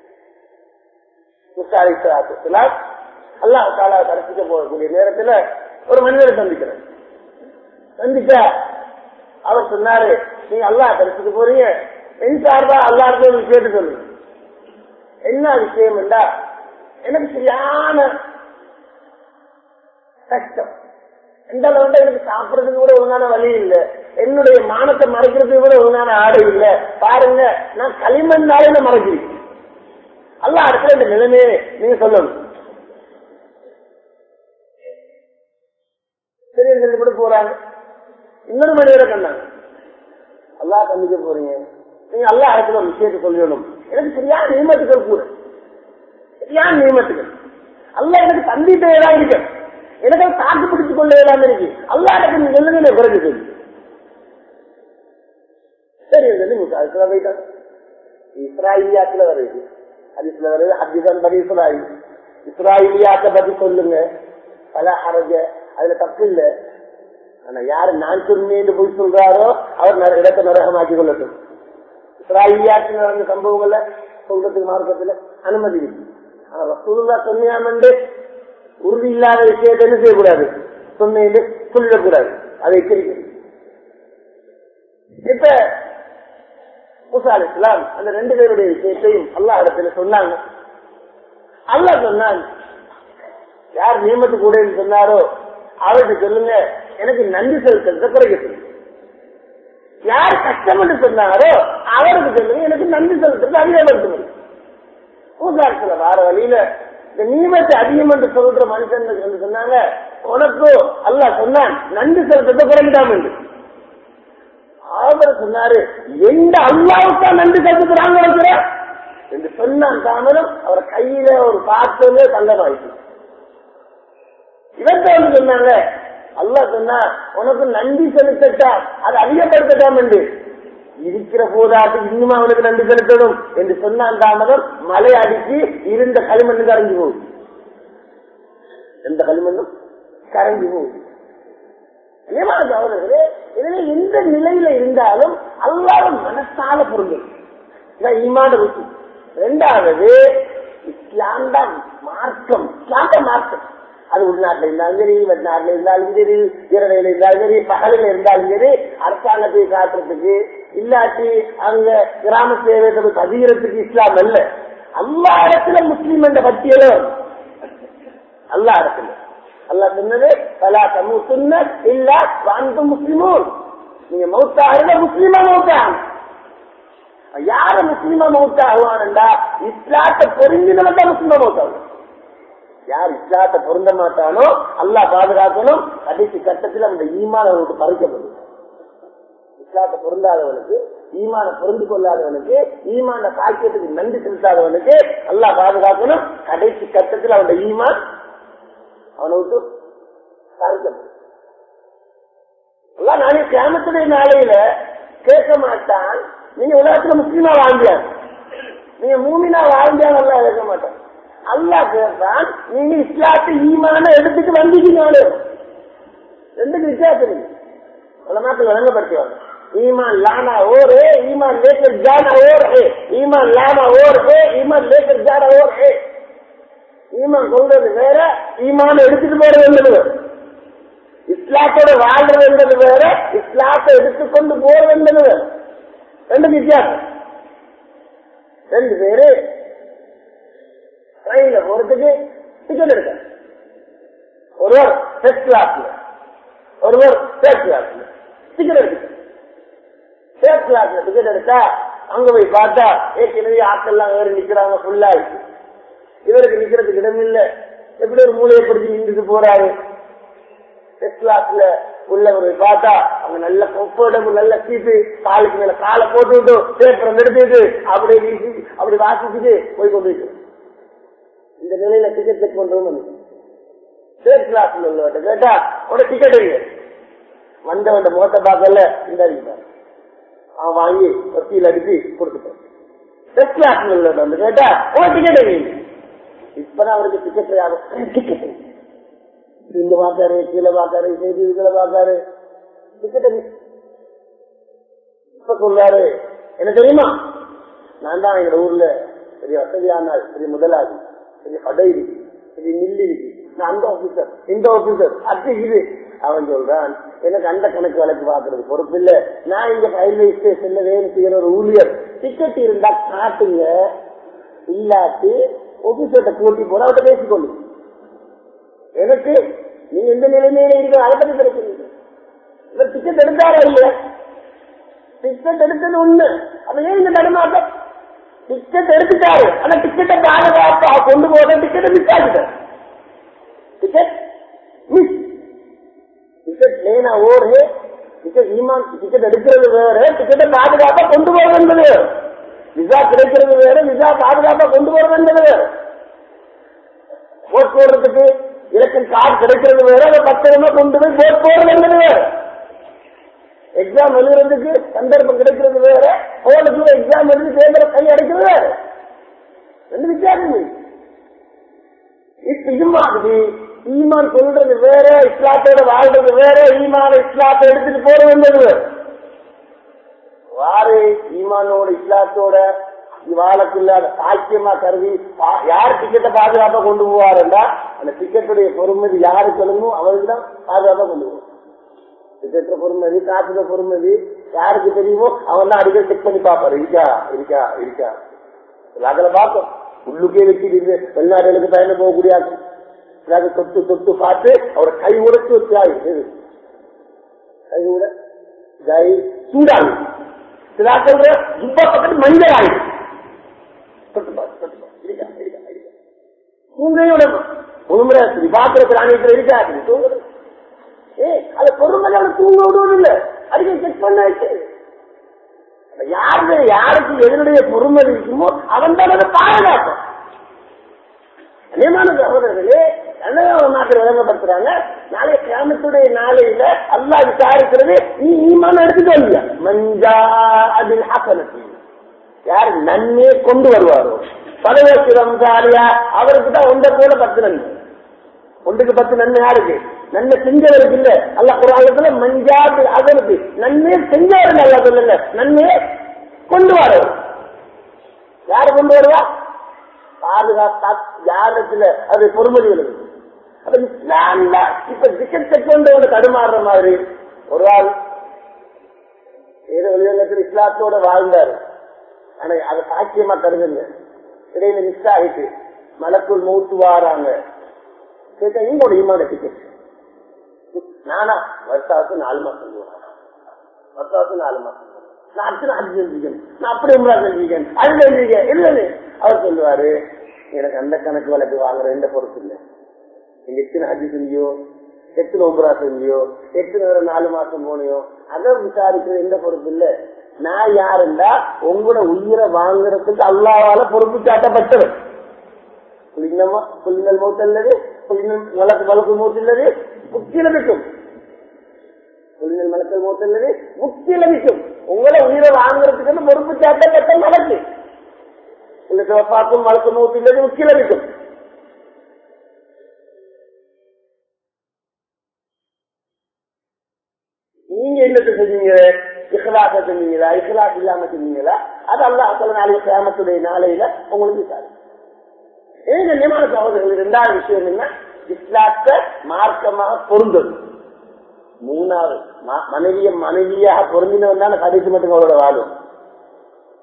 S1: அல்லாஹ் தாலா தரிசிக்க போகக்கூடிய நேரத்துல ஒரு மனிதரை சந்திக்கிறேன் சந்திச்சா அவர் சொன்னாரு நீங்க அல்லா தரிசிக்க போறீங்க என் சார்பா எல்லாருக்கும் கேட்டு சொல்லுங்க என்ன விஷயம் என்றா எனக்கு சரியான கஷ்டம் எந்த அளவுக்கு எனக்கு சாப்பிடறதுக்கு கூட ஒழுங்கான வழி இல்லை என்னுடைய மானத்தை மறைக்கிறதுக்கு கூட ஒழுங்கான ஆடை இல்லை பாருங்க நான் களிமண்ணாலே நான் மறைக்கிறேன் அல்ல இடத்துல இந்த நிலைமையே நீங்க சொல்லணும் சரி ரெண்டு கூட போறாங்க இன்னொரு மனிதரை கண்டாங்க அல்லா கண்டிக்க போறீங்க நீங்க அல்லா இடத்துல ஒரு விஷயத்தை சொல்லணும் எனக்கு சரியான நியமத்துக்கள் கூட சரியான நியமத்துக்கள் அல்ல எனக்கு தந்திட்டே தான் இருக்கு எனக்கு தாக்கு பிடித்துக் கொள்ள இல்லாம இருக்கு அல்லா எனக்கு நீங்க சொல்லுங்க குறைஞ்சு சொல்லு சரி சொல்லி முக்காலத்துல போயிட்டாங்க இஸ்ராயிலியாத்துல வருது ஹதீஸ்ல வருது ஹதீசன் படி இஸ்ராயில் இஸ்ராயிலியாத்தை பத்தி சொல்லுங்க பல அரஜ அதுல தப்பு இல்லை ஆனா யாரு நான் சொன்னேன்னு போய் சொல்றாரோ அவர் இடத்தை நரகமாக்கி கொள்ளட்டும் இஸ்ராயிலியாத்து நடந்த சம்பவங்கள்ல சொல்றதுக்கு மார்க்கத்துல அனுமதி இருக்கு ஆனா ரசூல்லா சொன்னியாமண்டு உறுதி இல்லாத விஷயத்தை என்ன செய்யக்கூடாது சொன்னேன்னு சொல்லிடக்கூடாது அதை எச்சரிக்கை இப்ப முசா அலி இஸ்லாம் அந்த ரெண்டு பேருடைய விஷயத்தையும் அல்லா இடத்துல சொன்னாங்க அல்லா சொன்னாங்க யார் நியமத்து கூட சொன்னாரோ அவருக்கு சொல்லுங்க எனக்கு நன்றி செலுத்தத்தை குறைக்க சொல்லுங்க யார் கஷ்டம் என்று சொன்னாரோ அவருக்கு சொல்லுங்க எனக்கு நன்றி செலுத்துறது அதிகப்படுத்துவது பூசாரத்துல வார வழியில இந்த நியமத்தை அதிகம் என்று சொல்ற மனுஷன் என்று சொன்னாங்க உனக்கு அல்ல சொன்னான் நன்றி செலுத்தத்தை குறைஞ்சிடாம என்று அவர் சொன்னாரு எந்த அல்லாவுக்கா நன்றி செலுத்துறாங்க என்று சொன்னான் தாமதம் அவர் கையில ஒரு பாத்திரமே தங்கமாயிட்டு இவர்கிட்ட வந்து சொன்னாங்க அல்லா சொன்னா உனக்கு நன்றி செலுத்தட்டா அது அதிகப்படுத்தட்டாம் என்று இருக்கிற போதாட்டு இன்னும் அவனுக்கு நன்றி செலுத்தணும் என்று சொன்னான் தாமதம் மலை அடிச்சு இருந்த களிமண்ணு கரைஞ்சு போகுது எந்த களிமண்ணும் கரைஞ்சு போகுது ஏமான சகோதரர்களே எனவே எந்த நிலையில இருந்தாலும் அல்லாத மனசால பொருந்தும் இதான் ஈமான ருசி ரெண்டாவது இஸ்லாம்டா மார்க்கம் இஸ்லாம்ட மார்க்கம் அது உள்நாட்டில் இருந்தாலும் சரி வெளிநாட்டில் இருந்தாலும் சரி இரவையில இருந்தாலும் சரி பகலில் இருந்தாலும் சரி அரசாங்கத்தை காட்டுறதுக்கு இல்லாட்டி அங்க கிராம சேவை பதிகிறதுக்கு இஸ்லாம் அல்ல அல்லா இடத்துல முஸ்லீம் என்ற பட்டியல அல்லா இடத்துல அல்லா சொன்னது பலா தமு சொன்ன இல்ல வாழ்ந்து முஸ்லிமும் நீங்க மௌத்தாக முஸ்லீமா மௌத்தாக யார முஸ்லீமா மௌத்தாகுவான்டா இஸ்லாத்தை பொருந்தினவன் தான் முஸ்லீமா மௌத்தாகும் யார் இஸ்லாத்தை பொருந்த மாட்டானோ அல்லா பாதுகாக்கணும் கடைசி கட்டத்தில் அந்த ஈமான அவனுக்கு பறிக்கப்படும் இஸ்லாத்தை பொருந்தாதவனுக்கு ஈமான பொருந்து கொள்ளாதவனுக்கு ஈமான சாக்கியத்துக்கு நன்றி செலுத்தாதவனுக்கு அல்லா பாதுகாக்கணும் கடைசி கட்டத்தில் அவனுடைய ஈமான் அவனை விட்டு பறிக்கப்படும் நானே கிராமத்துடைய நாளையில கேட்க மாட்டான் நீங்க உலகத்துல முஸ்லீமா வாழ்ந்தியா நீங்க மூமினா வாழ்ந்தியான்னு அல்லா கேட்க மாட்டான் அல்லா கேட்பான் நீங்க இஸ்லாத்து ஈமான எடுத்துட்டு வந்தீங்க ரெண்டுக்கு வித்தியாசம் உலமாக்கள் வழங்கப்படுத்துவாங்க ईमान लाना और है ईमान लेकर जाना और है ईमान लाना और है ईमान लेकर जाना और है ஈமான் சொல்றது வேற ஈமான் எடுத்துட்டு போறது என்பது இஸ்லாத்தோட வாழ்றது என்பது வேற இஸ்லாத்தை எடுத்துக்கொண்டு போறது என்பது வேற ரெண்டு வித்தியாசம் ரெண்டு பேரு ட்ரெயின்ல போறதுக்கு டிக்கெட் எடுக்க ஒருவர் ஃபர்ஸ்ட் கிளாஸ்ல ஒருவர் தேர்ட் கிளாஸ்ல டிக்கெட் எடுக்க தேர்ட் கிளாஸ்ல டிக்கெட் எடுத்தா அங்க போய் பார்த்தா ஏற்கனவே ஆட்கள்லாம் வேற நிக்கிறாங்க ஃபுல்லா இருக்கு இவருக்கு நிக்கிறதுக்கு இடம் இல்ல எப்படி ஒரு மூலையை பிடிச்சி நின்றுட்டு போறாரு ஃபர்ஸ்ட் கிளாஸ்ல உள்ளவர் பார்த்தா அவங்க நல்ல கம்ஃபர்டபுள் நல்ல சீட்டு காலுக்கு மேல காலை போட்டு விட்டு பேப்பரை எடுத்துட்டு அப்படியே வீசி அப்படி வாசிச்சுட்டு போய் கொண்டு வைக்கணும் இந்த நிலையில டிக்கெட் செக் பண்றோம் தேர்ட் கிளாஸ்ல உள்ளவர்கிட்ட கேட்டா உட டிக்கெட் இல்லை வந்தவன் முகத்தை பார்க்கல இந்த அடிப்பார் அவன் வாங்கி ஒரு கீழே அடிச்சு கொடுத்துட்டான் ஃபர்ஸ்ட் கிளாஸ்ல உள்ளவன் வந்து கேட்டா உன் டிக்கெட் இல்லை இப்பதான் அவருக்கு டிக்கெட் டிக்கெட் இங்க பாக்காரு கீழே பாக்காரு செய்தி இதுல பாக்காரு டிக்கெட் இப்ப சொல்றாரு என்ன தெரியுமா நான் தான் எங்க ஊர்ல பெரிய வசதியான பெரிய முதலாளி பெரிய கடை இருக்கு பெரிய மில் இருக்கு நான் அந்த ஆபீசர் இந்த ஆபீசர் அது இது அவன் சொல்றான் எனக்கு அந்த கணக்கு வழக்கு பாக்குறது பொறுப்பு இல்ல நான் இங்க ரயில்வே ஸ்டேஷன்ல வேலை செய்யற ஒரு ஊழியர் டிக்கெட் இருந்தா காட்டுங்க இல்லாட்டி ஆபீசர்கிட்ட கூட்டி போற அவர்கிட்ட பேசிக்கொள்ளு எனக்கு நீ எந்த நிலைமையில இருக்கிற அதை பத்தி பிரச்சனை இவர் டிக்கெட் எடுத்தாரா இல்லையா டிக்கெட் எடுத்தது உண்மை அப்ப ஏன் இந்த தடுமாட்டம் டிக்கெட் எடுத்துட்டாரு ஆனா டிக்கெட்டை பாதுகாப்பா கொண்டு போக டிக்கெட்டை மிஸ் ஆகிட்டார் டிக்கெட் மிஸ் டிக்கெட் லேனா ஓடு டிக்கெட் ஈமான் டிக்கெட் எடுக்கிறது வேற டிக்கெட்டை பாதுகாப்பா கொண்டு போறது என்பது விசா கிடைக்கிறது வேற விசா பாதுகாப்பா கொண்டு போறது என்பது வேற ஓட் போடுறதுக்கு இலக்கம் கார்டு கிடைக்கிறது வேற அதை பத்திரமா கொண்டு போய் போட் போறது என்பது வேற எக்ஸாம் எழுதுறதுக்கு சந்தர்ப்பம் கிடைக்கிறது வேற போனுக்கு எக்ஸாம் எழுதி பேப்பரை கை அடைக்கிறது வேற ரெண்டு வித்தியாசம் இருக்கு. இப்ப இம்மாதிரி ஈமான் சொல்றது வேற இஸ்லாத்தோட வாழ்றது வேற ஈமான இஸ்லாத்தை எடுத்துட்டு போறது என்பது வேற வாரு ஈமானோட இஸ்லாத்தோட வாழக்குள்ளாத சாக்கியமா கருதி பா- யார் டிக்கெட்டை பாதுகாப்பா கொண்டு போவாருண்டா அந்த டிக்கெட்டுடைய பொறுமதி யாரு சொல்லணுமோ அவருக்கு தான் பாதுகாப்பா கொண்டு போவார் டிக்கெட்ல பொறுமதி காசுல பொறுமதி யாருக்கு தெரியுமோ அவன் தான் அடிக்கடி செக் பண்ணி பார்ப்பாரு இருக்கா இருக்கா இருக்கா அதுல பார்த்தோம் உள்ளுக்கே வச்சுட்டு வெளிநாடுகளுக்கு பயணம் போகக்கூடிய ஆட்கள். சிலாக தொட்டு தொட்டு பார்த்து அவரை கை உடைச்சு வச்சாய் கை உட கை சூடாகு சிலா சொல்ற ஜுப்பா பக்கத்து மஞ்சள் ஆயிடும் தொட்டு பாரு, தொட்டு பாரு. இருக்கா, இருக்கா, இருக்கா. தூங்கையோட முழுமுறை பாக்குற பிராணிகள் இருக்காது தூங்குறது ஏ அது பொறுமையால தூங்க விடுவதில்லை அதுக்கு செக் பண்ணாச்சு யாரு யாருக்கு எதனுடைய பொறுமை இருக்குமோ அவன் தான் அதை பாதுகாப்பான் அநேகமான சகோதரர்களே நாட்டில் விளங்கப்படுத்துறாங்க நாளை கிராமத்துடைய நாளையில அல்லா விசாரிக்கிறது நீ ஈமான எடுத்துட்டு இல்லையா மஞ்சா அதில் ஹசனத்தி யார் நன்மையை கொண்டு வருவாரோ பதவசிரம் சாரியா அவருக்கு தான் ஒன்றை போல பத்து நன்மை ஒன்றுக்கு பத்து நன்மை யாருக்கு நன்மை செஞ்சவருக்கு இல்ல அல்ல குராலத்துல மஞ்சாது அதற்கு நன்மையை செஞ்சவருக்கு அல்ல சொல்லல நன்மையை கொண்டு வரவர் யாரு கொண்டு வருவா பாதுகாத்தா யாரிடத்துல அது பொறுமதி வருது அப்ப இஸ்லாம்ல இப்ப டிக்கெட் செக் பண்றவங்க தடுமாறுற மாதிரி ஒரு ஆள் ஏதோ வெளியுலகத்தில் இஸ்லாத்தோட வாழ்ந்தாரு ஆனா அதை சாட்சியமா கருதுங்க இடையில மிஸ் ஆகிட்டு மலக்குள் மூத்து வாராங்க கேட்டா எங்களோட ஈமான டிக்கெட் நானா வருஷாவுக்கு நாலு மாசம் போறேன் வருஷாவுக்கு நாலு மாசம் போறேன். நான் அத்தனை அது செஞ்சுக்கேன் நான் அப்படி உங்களா செஞ்சுக்கேன் அது செஞ்சுக்கேன் இல்லன்னு அவர் சொல்லுவாரு எனக்கு அந்த கணக்கு வழக்கு வாங்குற எந்த பொறுப்பு இல்லை நீங்க எத்தனை ஹஜ் செஞ்சியோ எத்தனை உம்பரா செஞ்சியோ எத்தனை ஒரு நாலு மாசம் போனியோ அதை விசாரிக்கிற எந்த பொறுப்பு இல்ல நான் யாருண்டா உங்களோட உயிரை வாங்குறதுக்கு அல்லாவால பொறுப்பு சாட்டப்பட்டது குளிங்கம்மா குளிங்கள் மூத்தல்லது குளிங்கள் வழக்கு வழக்கு மூத்தல்லது முக்தி லபிக்கும் குளிங்கள் மலக்கல் மூத்தல்லது முக்தி லபிக்கும் உங்களை உயிரை வாங்குறதுக்கு பொறுப்பு சாட்டப்பட்ட வழக்கு உங்களுக்கு பார்க்கும் வழக்கு மூத்தில்லது முக்தி லபிக்கும் நீங்க என்னத்தை செஞ்சீங்க இஹ்லாச செஞ்சீங்களா இஹ்லாஸ் இல்லாம செஞ்சீங்களா அது அல்லா சொல்ல நாளைக்கு கிராமத்துடைய நாளையில உங்களுக்கு விசாரி ஏன் கண்ணியமான சகோதரர்கள் இரண்டாவது விஷயம் என்ன இஸ்லாத்த மார்க்கமாக பொருந்தது மூணாவது ம- மனைவிய மனைவியாக பொருந்தினவன் தான் கடைசி மட்டும் அவரோட வாழும்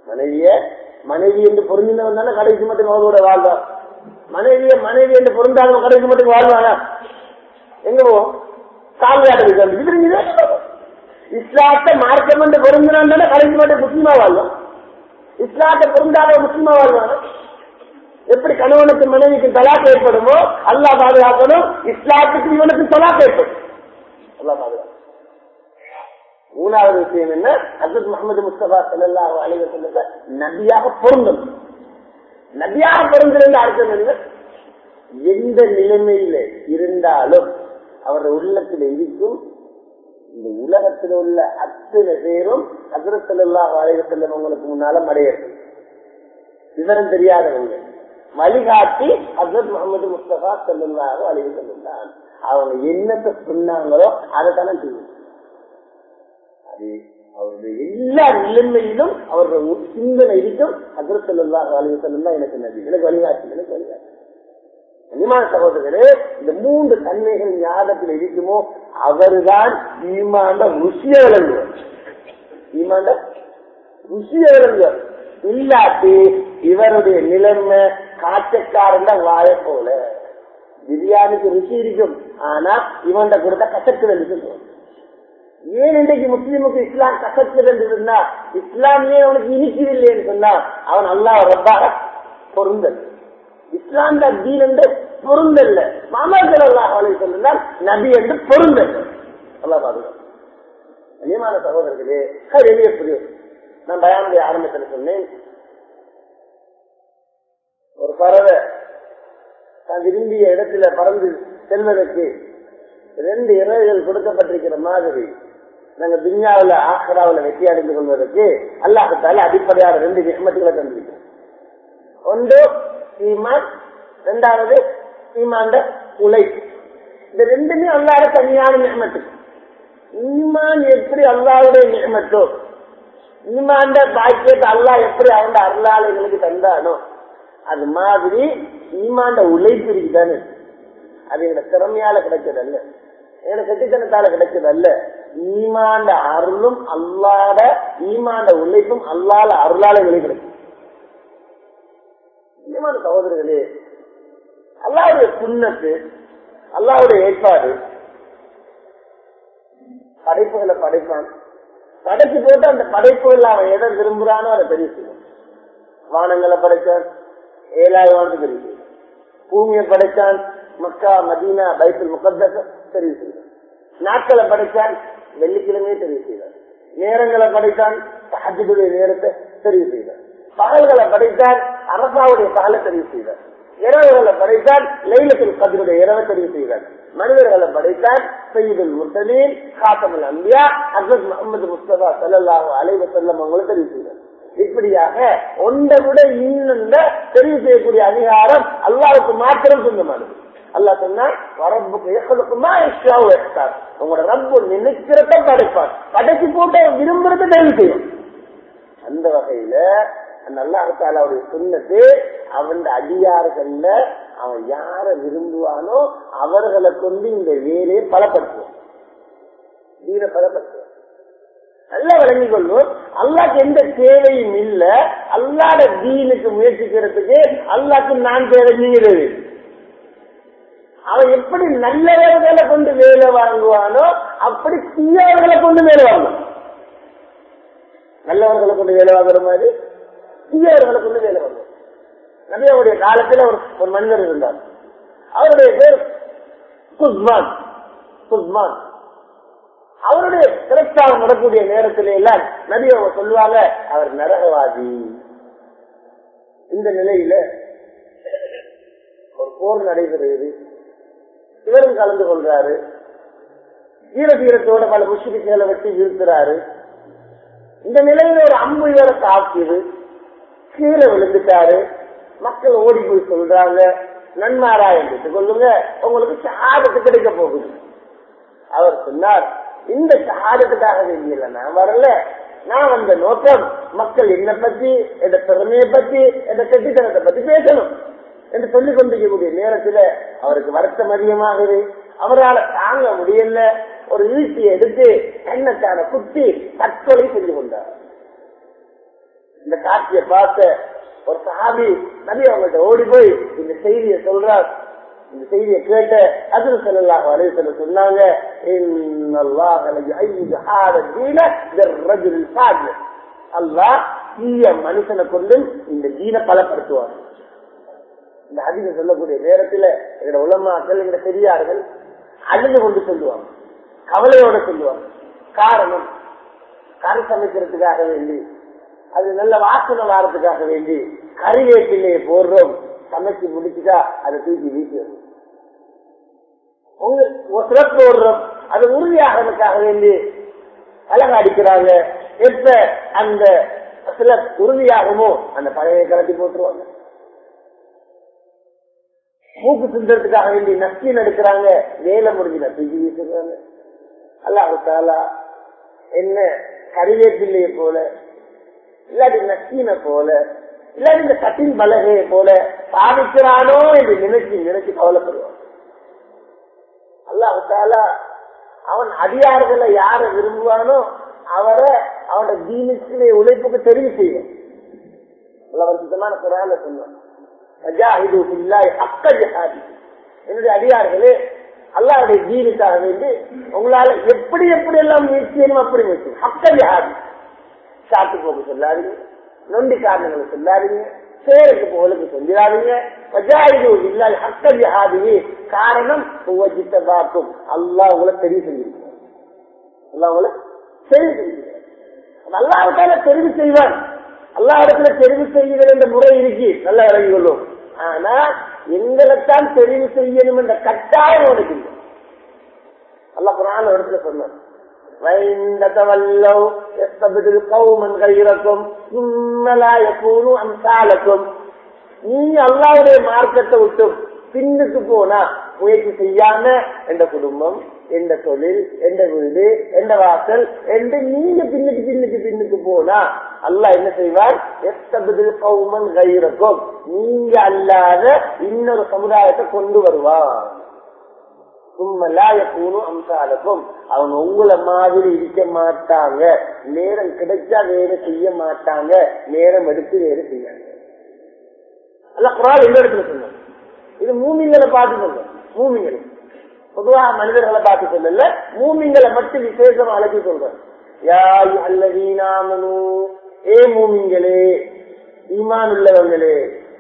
S1: மனைவிய மனைவி என்று பொருந்தினவன் தானே கடைசி மட்டும் அவளோட வாழ்வான் மனைவிய மனைவி என்று பொருந்தாதவன் கடைசி மட்டும் வாழ்வானா எங்க போவோம் கால்வியாட்ட இது இஸ்லாத்தை மார்க்கம் என்று பொருந்தினான் தானே கடைசி மட்டும் முஸ்லீமா வாழ்வான் இஸ்லாத்தை பொருந்தாத முஸ்லீமா வாழ்வானா எப்படி கணவனுக்கு மனைவிக்கு தலாக் ஏற்படுமோ அல்லாஹ் பாதுகாக்கணும் இஸ்லாத்துக்கு இவனுக்கு தலாக் ஏற்படும் அல்லாஹ் பாதுகாக்கணும் மூணாவது விஷயம் என்ன அசத் முகமது முஸ்தபா சல்லாஹ் அலைவ சொல்லுங்க நபியாக பொருந்தும் நபியாக பொருந்திருந்த அர்த்தம் என்ன எந்த நிலைமையில இருந்தாலும் அவருடைய உள்ளத்தில் இருக்கும் இந்த உலகத்தில் உள்ள அத்தனை பேரும் ஹசரத்தல்லாஹ் அலைவ செல்லும் உங்களுக்கு முன்னால மடையர்கள் விவரம் தெரியாதவங்க வழிகாட்டி ஹசரத் முகமது முஸ்தபா செல்லுல்லாக அலைவ செல்லுந்தான் அவங்க என்னத்தை சொன்னாங்களோ அதை தானே செய்யும் அது அவருடைய எல்லா நிலைமையிலும் அவருடைய சிந்தனை இருக்கும் அதிர்த்தல்லா அலைய செல்லும் எனக்கு நபி எனக்கு வழிகாட்டி எனக்கு வழிகாட்டி கனிமான சகோதரர்களே இந்த மூன்று தன்மைகள் ஞாபகத்தில் இருக்குமோ அவர்தான் ஈமாண்ட ருசிய விளங்குவார் ஈமாண்ட ருசிய விளங்குவார் இல்லாட்டி இவருடைய நிலைமை காய்ச்சக்காரன் வாய போல பிரியாணிக்கு ருசி இருக்கும் ஆனா இவன்ட கொடுத்த கசத்து சொல்லுவான் ஏன் இன்றைக்கு முஸ்லீமுக்கு இஸ்லாம் கசக்கிறது இருந்தா இஸ்லாமியே அவனுக்கு இனிக்கவில்லைன்னு சொன்னா அவன் அல்லா ரப்பாக பொருந்தல் இஸ்லாம் தான் தீன் என்று பொருந்தல்ல மாமாக்கள் அல்லாஹ் அவளை சொல்லுங்கள் நபி என்று பொருந்தல் அல்லா பாதுகாப்பு கண்ணியமான சகோதரர்களே எளிய புரிய நான் பயானுடைய ஆரம்பத்தில் சொன்னேன் ஒரு பறவை தான் விரும்பிய இடத்துல பறந்து செல்வதற்கு ரெண்டு இறகுகள் கொடுக்கப்பட்டிருக்கிற மாதிரி நாங்க துன்யாவில் ஆக்ராவில் வெற்றி அடைந்து கொள்வதற்கு அல்லாஹத்தால அடிப்படையான ரெண்டு நிகமத்துகளை தந்திருக்கோம் ஒன்று ஈமான் இரண்டாவது ஈமாண்ட உலை இந்த ரெண்டுமே அல்லாத தனியான நிகமத்து ஈமான் எப்படி அல்லாவுடைய நிகமத்தோ ஈமாண்ட பாக்கியத்தை அல்லா எப்படி அவன் அருளால் எங்களுக்கு தந்தானோ அது மாதிரி ஈமாண்ட உழைப்பு இருக்குதானே அது எங்க திறமையால கிடைச்சது அல்ல எங்க கட்டித்தனத்தால கிடைச்சது அல்ல ஈமாண்ட அருளும் அல்லாத ஈமாண்ட உழைப்பும் அல்லாத அருளால எங்களுக்கு கிடைக்கும் ஈமாண்ட சகோதரர்களே அல்லாவுடைய புண்ணத்து அல்லாவுடைய ஏற்பாடு படைப்புகளை படைப்பான் படைச்சு போட்டு அந்த படைப்புகள் அவன் எதை விரும்புறானோ அதை தெரிய செய்யும் வானங்களை படைச்சான் ஏழாவது வானத்துக்கு தெரியும் பூமியை படைச்சான் மக்கா மதீனா பைத்தல் முகத்தச தெரிவு செய்தார் நாட்களை படைத்தான் வெள்ளிக்கிழமையே தெரிவு செய்தார் நேரங்களை படைத்தான் ஹஜ்ஜுடைய நேரத்தை தெரிவு செய்தார் பகல்களை படைத்தான் அரசாவுடைய பகலை தெரிவு செய்தார் இரவுகளை படைத்தான் லைலத்தில் கதிருடைய இரவை தெரிவு செய்தார் மனிதர்களை படைத்தான் சையீதுல் முர்சலீன் காத்தமுல் அம்பியா அசத் முகமது முஸ்தபா சல்லாஹு அலைவ செல்லம் அவங்களும் தெரிவு செய்தார் இப்படியாக ஒன்றை விட இன்னொன்ற தெரிவு செய்யக்கூடிய அதிகாரம் அல்லாவுக்கு மாத்திரம் சொந்தமானது அல்லா சொன்னா உங்களோட ரப்பு நினைக்கிறத படைப்பார் படைச்சு போட்டு விரும்புறத தெரிவு செய்யும் அந்த வகையில அந்த அல்லாஹாலாவுடைய சொன்னது அவன் அடியார்கள்ல அவன் யார விரும்புவானோ அவர்களை கொண்டு இந்த வேலையை பலப்படுத்துவான் வீர பலப்படுத்துவான் நல்லா விளங்கிக் கொள்வோம் அல்லாக்கு எந்த தேவையும் இல்ல அல்லாட தீனுக்கு முயற்சிக்கிறதுக்கு அல்லாக்கு நான் தேவை நீங்க தேவை அவன் எப்படி நல்லவர்களை கொண்டு வேலை வாங்குவானோ அப்படி தீயவர்களை கொண்டு வேலை வாங்குவான் நல்லவர்களை கொண்டு வேலை வாங்குற மாதிரி தீயவர்களை கொண்டு வேலை வாங்குவான் நபியாவுடைய காலத்தில் ஒரு ஒரு மனிதர் இருந்தார் அவருடைய பேர் குஸ்மான் குஸ்மான் அவருடைய பிரச்சாரம் வரக்கூடிய நேரத்தில எல்லாம் நபி அவங்க சொல்லுவாங்க அவர் நரகவாதி இந்த நிலையில ஒரு போர் நடைபெறுகிறது இவரும் கலந்து கொள்றாரு ஈர தீரத்தோட பல முஷ்டிகளை வெட்டி வீழ்த்துறாரு இந்த நிலையில ஒரு அம்பு இவரை தாக்கியது கீழே விழுந்துட்டாரு மக்கள் ஓடி போய் சொல்றாங்க நன்மாரா என்று கொள்ளுங்க உங்களுக்கு சாதத்து கிடைக்க போகுது அவர் சொன்னார் இந்த ஷஹாதத்துக்காக வேண்டியல நான் வரல நான் வந்த நோக்கம் மக்கள் என்ன பத்தி எந்த திறமையை பத்தி எந்த கெட்டித்தனத்தை பத்தி பேசணும் என்று சொல்லிக் கொண்டிருக்கக்கூடிய நேரத்துல அவருக்கு வருத்தம் அதிகமாகுது அவரால் தாங்க முடியல ஒரு ஈட்டியை எடுத்து எண்ணத்தான குத்தி தற்கொலை செஞ்சு கொண்டார் இந்த காட்சியை பார்த்த ஒரு சஹாபி நபி அவங்கள்ட்ட ஓடி போய் இந்த செய்தியை சொல்றார் இந்த செய்தியை கேட்ட அது செல்லாக வரைய சொல்ல சொன்னாங்க அல்லாஹ் தீய மனுஷனை கொண்டு இந்த தீன பலப்படுத்துவார் இந்த அதிகம் சொல்லக்கூடிய நேரத்துல எங்களோட உலமாக்கள் எங்களோட பெரியார்கள் அழுது கொண்டு சொல்லுவாங்க கவலையோட சொல்லுவாங்க காரணம் கறி சமைக்கிறதுக்காக வேண்டி அது நல்ல வாசனை வாரத்துக்காக வேண்டி கறிவேப்பிலையை போடுறோம் சமைச்சு முடிச்சுட்டா அதை தூக்கி வீசி வரும் சிறப்பு போடுறோம் அது உறுதியாகிறதுக்காக வேண்டி அழகா அடிக்கிறாங்க எப்ப அந்த சில உறுதியாகுமோ அந்த பழைய கலட்டி போட்டுருவாங்க மூக்கு சிந்தறதுக்காக வேண்டி நஸ்தீன் எடுக்கிறாங்க வேலை முடிஞ்சு தூக்கி வீசுறாங்க அல்லாஹு தாலா என்ன கறிவேப்பிள்ளைய போல இல்லாட்டி நஸ்தீனை போல இல்லாட்டி இந்த கட்டின் பலகையை போல பாதிக்கிறானோ என்று நினைச்சு நினைச்சு கவலைப்படுவான் அல்லாஹு தாலா அவன் அடியார்களை யார விரும்புவானோ அவரை அவனோட தீனுக்கு உழைப்புக்கு தெரிவு செய்வான் வருஷமான குரால சொன்னான் என்னுடைய அடியார்களே அல்லாவுடைய தீனுக்காக வேண்டி உங்களால எப்படி எப்படி எல்லாம் முயற்சி அப்படி முயற்சி ஹக்க ஜஹாதி சாத்து போக சொல்லாதீங்க நொண்டி காரணங்களை சொல்லாதீங்க சேருக்கு புகழுக்கு சொல்லிடாதீங்க இல்லாத ஹக்க ஜஹாதி காரணம் உவஜித்த பார்க்கும் அல்லா உங்களை தெரிவு செஞ்சிருக்காங்க அல்லா உங்களை தெரிவு செஞ்சிருக்காங்க அல்லாவுக்கான தெரிவு செய்வான் அல்லா இடத்துல தெரிவு செய்யுங்கள் என்ற முறை இருக்கு நல்லா விளங்கி கொள்ளும் ஆனா எங்களைத்தான் தெரிவு செய்யணும் என்ற கட்டாயம் உனக்கு இல்லை அல்லா குரான் இடத்துல சொன்னான் நீங்க அல்லாவுடைய மார்க்கத்தை விட்டு பின்னுக்கு போனா முயற்சி செய்யாம எந்த குடும்பம் எந்த தொழில் எந்த வீடு எந்த வாசல் என்று நீங்க பின்னுக்கு பின்னுக்கு பின்னுக்கு போனா அல்லா என்ன செய்வார் எத்தபதில் கௌமன் கைரக்கும் நீங்க அல்லாத இன்னொரு சமுதாயத்தை கொண்டு வருவான் சும்மலாயக்கூனும் அம்சாலக்கும் அவங்க உங்களை மாதிரி இருக்க மாட்டாங்க நேரம் கிடைச்சா வேலை செய்ய மாட்டாங்க நேரம் எடுத்து வேலை செய்யாங்க அல்ல குரால் எந்த இடத்துல சொன்னாங்க இது மூமிங்களை பார்த்து சொல்ல மூமிங்களை பொதுவாக மனிதர்களை பார்த்து சொல்லல மூமிங்களை மட்டும் விசேஷமா அழைச்சி சொல்றேன் யாய் அல்லவீனாமனு ஏ மூமிங்களே ஈமான் உள்ளவங்களே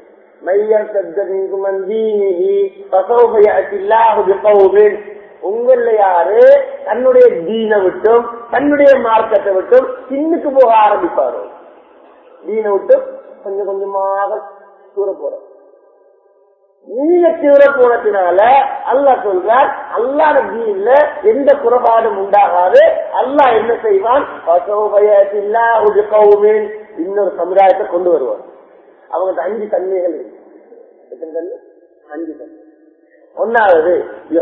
S1: உங்கள யாரு தன்னுடைய தீனை விட்டும் தன்னுடைய மார்க்கத்தை விட்டும் பின்னுக்கு போக ஆரம்பிப்பாரோ தீனை விட்டு கொஞ்சம் கொஞ்சமாக தூர போறோம் நீங்க தீவிர போனதுனால அல்லா சொல்றார் அல்லாத தீன்ல எந்த குறைபாடும் உண்டாகாது அல்லா என்ன செய்வான் இன்னொரு சமுதாயத்தை கொண்டு வருவார் அவங்க அஞ்சு தன்மைகள் இருக்கு எத்தனை தன்மை அஞ்சு தன்மை ஒன்னாவது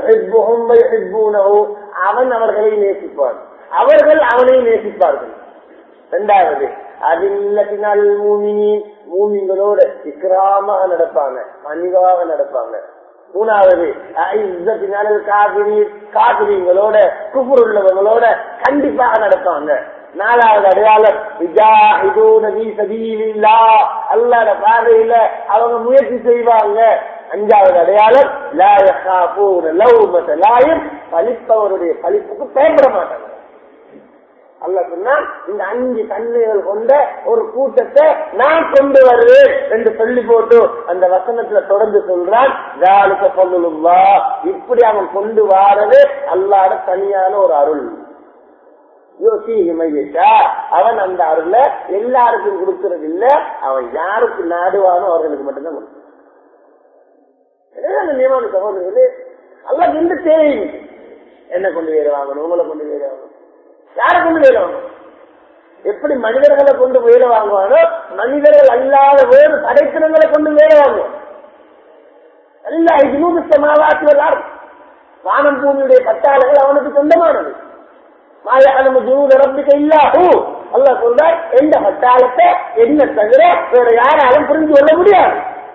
S1: அவன் அவர்களை நேசிப்பான் அவர்கள் அவனை நேசிப்பார்கள் இரண்டாவது அதில்லத்தினால் மூமினி மூமிங்களோட சிக்கிராமாக நடப்பாங்க பணிவாக நடப்பாங்க மூணாவது காவிரிங்களோட குபுர் உள்ளவங்களோட கண்டிப்பாக நடப்பாங்க நாலாவது அடையாளம் அல்லாத பாதையில அவங்க முயற்சி செய்வாங்க அஞ்சாவது அடையாளம் பழிப்பவருடைய பழிப்புக்கு பயப்பட மாட்டாங்க அல்ல சொன்னா இந்த அஞ்சு தன்மைகள் கொண்ட ஒரு கூட்டத்தை நான் கொண்டு வருவேன் என்று சொல்லி போட்டு அந்த வசனத்துல தொடர்ந்து சொல்றான் சொல்லுவா இப்படி அவன் கொண்டு வாரது அல்லாத தனியான ஒரு அருள் அவன் அந்த அருள எல்லாருக்கும் கொடுக்கறது இல்ல அவன் யாருக்கு நாடுவானோ அவர்களுக்கு மட்டும்தான் கொடுக்கும் நியமான சகோதரர்களே அல்ல எந்த தேவையும் என்ன கொண்டு வேறு வாங்கணும் உங்களை கொண்டு வேறு வாங்கணும் யாரை கொண்டு வேலை வாங்கணும் எப்படி மனிதர்களை கொண்டு வேலை வாங்குவானோ மனிதர்கள் அல்லாத வேறு படைத்தினங்களை கொண்டு வேலை வாங்குவோம் எல்லா இருநூறு சமாவாத்தில் வானம் பூமியுடைய பட்டாளர்கள் அவனுக்கு சொந்தமானது மாயாளம் ஜூத ரப்பிக்க இல்லாஹூ அல்ல சொல்றார் எந்த பட்டாளத்தை என்ன தவிர வேற யாராலும் புரிந்து கொள்ள முடியாது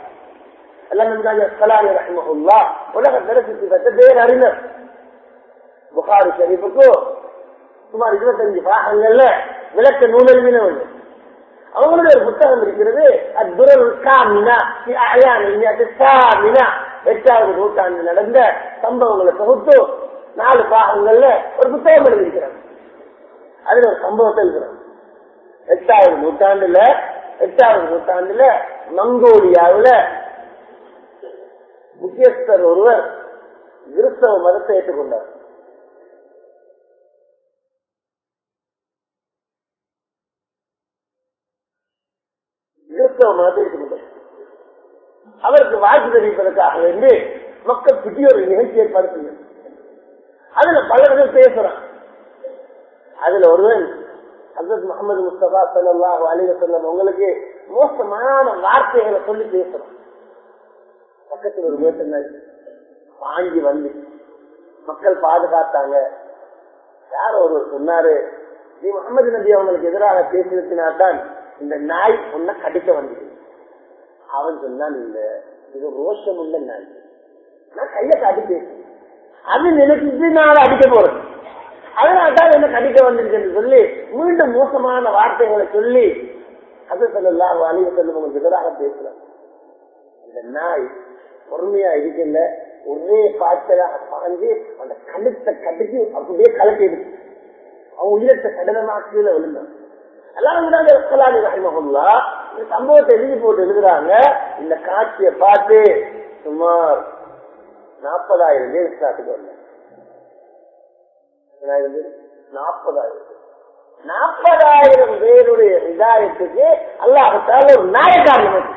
S1: உலகத்தில் சுற்றி பெற்ற பேர் அறிஞர் புகாரி ஷரீஃபுக்கு சுமார் இருபத்தஞ்சு பாகங்கள்ல விளக்க நூலெழுதினவங்க அவங்களுடைய ஒரு புத்தகம் இருக்கிறது அத்துரல் காமினா சாமினா எட்டாவது நூற்றாண்டு நடந்த சம்பவங்களை தொகுத்து நாலு பாகங்கள்ல ஒரு புத்தகம் எழுதியிருக்கிறாங்க அதுல ஒரு சம்பவத்தை இருக்கிறாங்க எட்டாவது நூற்றாண்டுல எட்டாவது நூற்றாண்டுல மங்கோலியாவுல முக்கியஸ்தர் ஒருவர் கிறிஸ்தவ மதத்தை ஏற்றுக்கொண்டார் கிறிஸ்தவ மதத்தை ஏற்றுக்கொண்டார் அவருக்கு வாழ்த்து தெரிவிப்பதற்காக வேண்டி மக்கள் புதிய ஒரு நிகழ்ச்சி ஏற்பாடு செய்யும் அதுல பலர்கள் பேசுறான் அதுல ஒருவன் ஹசரத் முகமது முஸ்தபா சல்லாஹ் அலிக சொல்லம் உங்களுக்கு மோசமான வார்த்தைகளை சொல்லி பேசுறான் பக்கத்தில் ஒரு மேட்டனர் வாங்கி வந்து மக்கள் பாதுகாத்தாங்க யார் ஒரு சொன்னாரு நீ முகமது நபி அவங்களுக்கு எதிராக பேசினத்தினால்தான் இந்த நாய் உன்னை கடிக்க வந்தது அவன் சொன்னான் இல்ல இது ரோஷம் உள்ள நாய் நான் கைய காட்டி பேசுறேன் அது நினைச்சிட்டு நான் அடிக்க போறேன் அதனால்தான் என்ன கடிக்க வந்திருக்குன்னு சொல்லி மீண்டும் மோசமான வார்த்தைகளை சொல்லி அது சொல்லலாம் அழிவு செல்லும் உங்களுக்கு எதிராக பேசுறேன் இந்த நாய் பொறுமையா இருக்கல ஒரே காய்ச்சலாக பாஞ்சு அந்த கழுத்தை கடிச்சு அப்படியே கலட்டிடுச்சு அவன் உயிரத்தை கடினமாக்கில விழுந்தான் எல்லாரும் கூட ரசலாலி ரஹிமஹுல்லா இந்த சம்பவத்தை எழுதி போட்டு எழுதுறாங்க இந்த காட்சியை பார்த்து சுமார் நாற்பதாயிரம் பேர் இஸ்லாத்துக்கு வந்தாங்க நாற்பதாயிரம் நாற்பதாயிரம் பேருடைய இதாயத்துக்கு அல்லாஹத்தால ஒரு நாயக்காரன்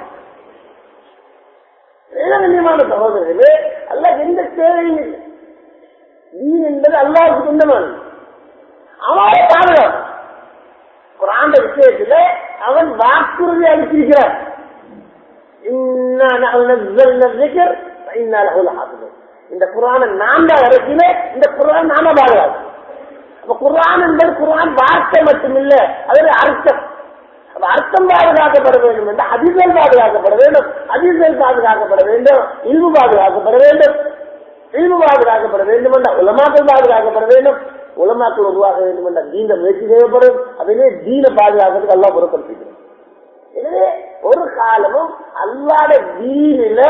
S1: வேதகண்யமான சகோதரர்களே அல்ல எந்த தேவையும் இல்லை தீன் என்பது அல்லாவுக்கு சொந்தமானது அவனே பாதுகாப்பு குராண்ட விஷயத்துல அவன் வாக்குறுதி அளித்திருக்கிறான் இந்த குரான நான் தான் இறக்கினேன் இந்த குரான் நாம பாதுகாப்பு அப்ப குரான் என்பது குரான் வார்த்தை மட்டுமில்ல அதோட அர்த்தம் அர்த்தம் பாதுகாக்கப்பட வேண்டும் என்று அதிசல் பாதுகாக்கப்பட வேண்டும் அதிசல் பாதுகாக்கப்பட வேண்டும் இல்பு பாதுகாக்கப்பட வேண்டும் இல்பு பாதுகாக்கப்பட வேண்டும் என்ற உலமாக்கள் பாதுகாக்கப்பட வேண்டும் உலமாக்கள் உருவாக வேண்டும் என்ற தீன முயற்சி தேவைப்படும் அதிலே தீன பாதுகாக்கிறதுக்கு எல்லாம் பொருட்படுத்திக்கிறோம் எனவே ஒரு காலமும் அல்லாத தீனில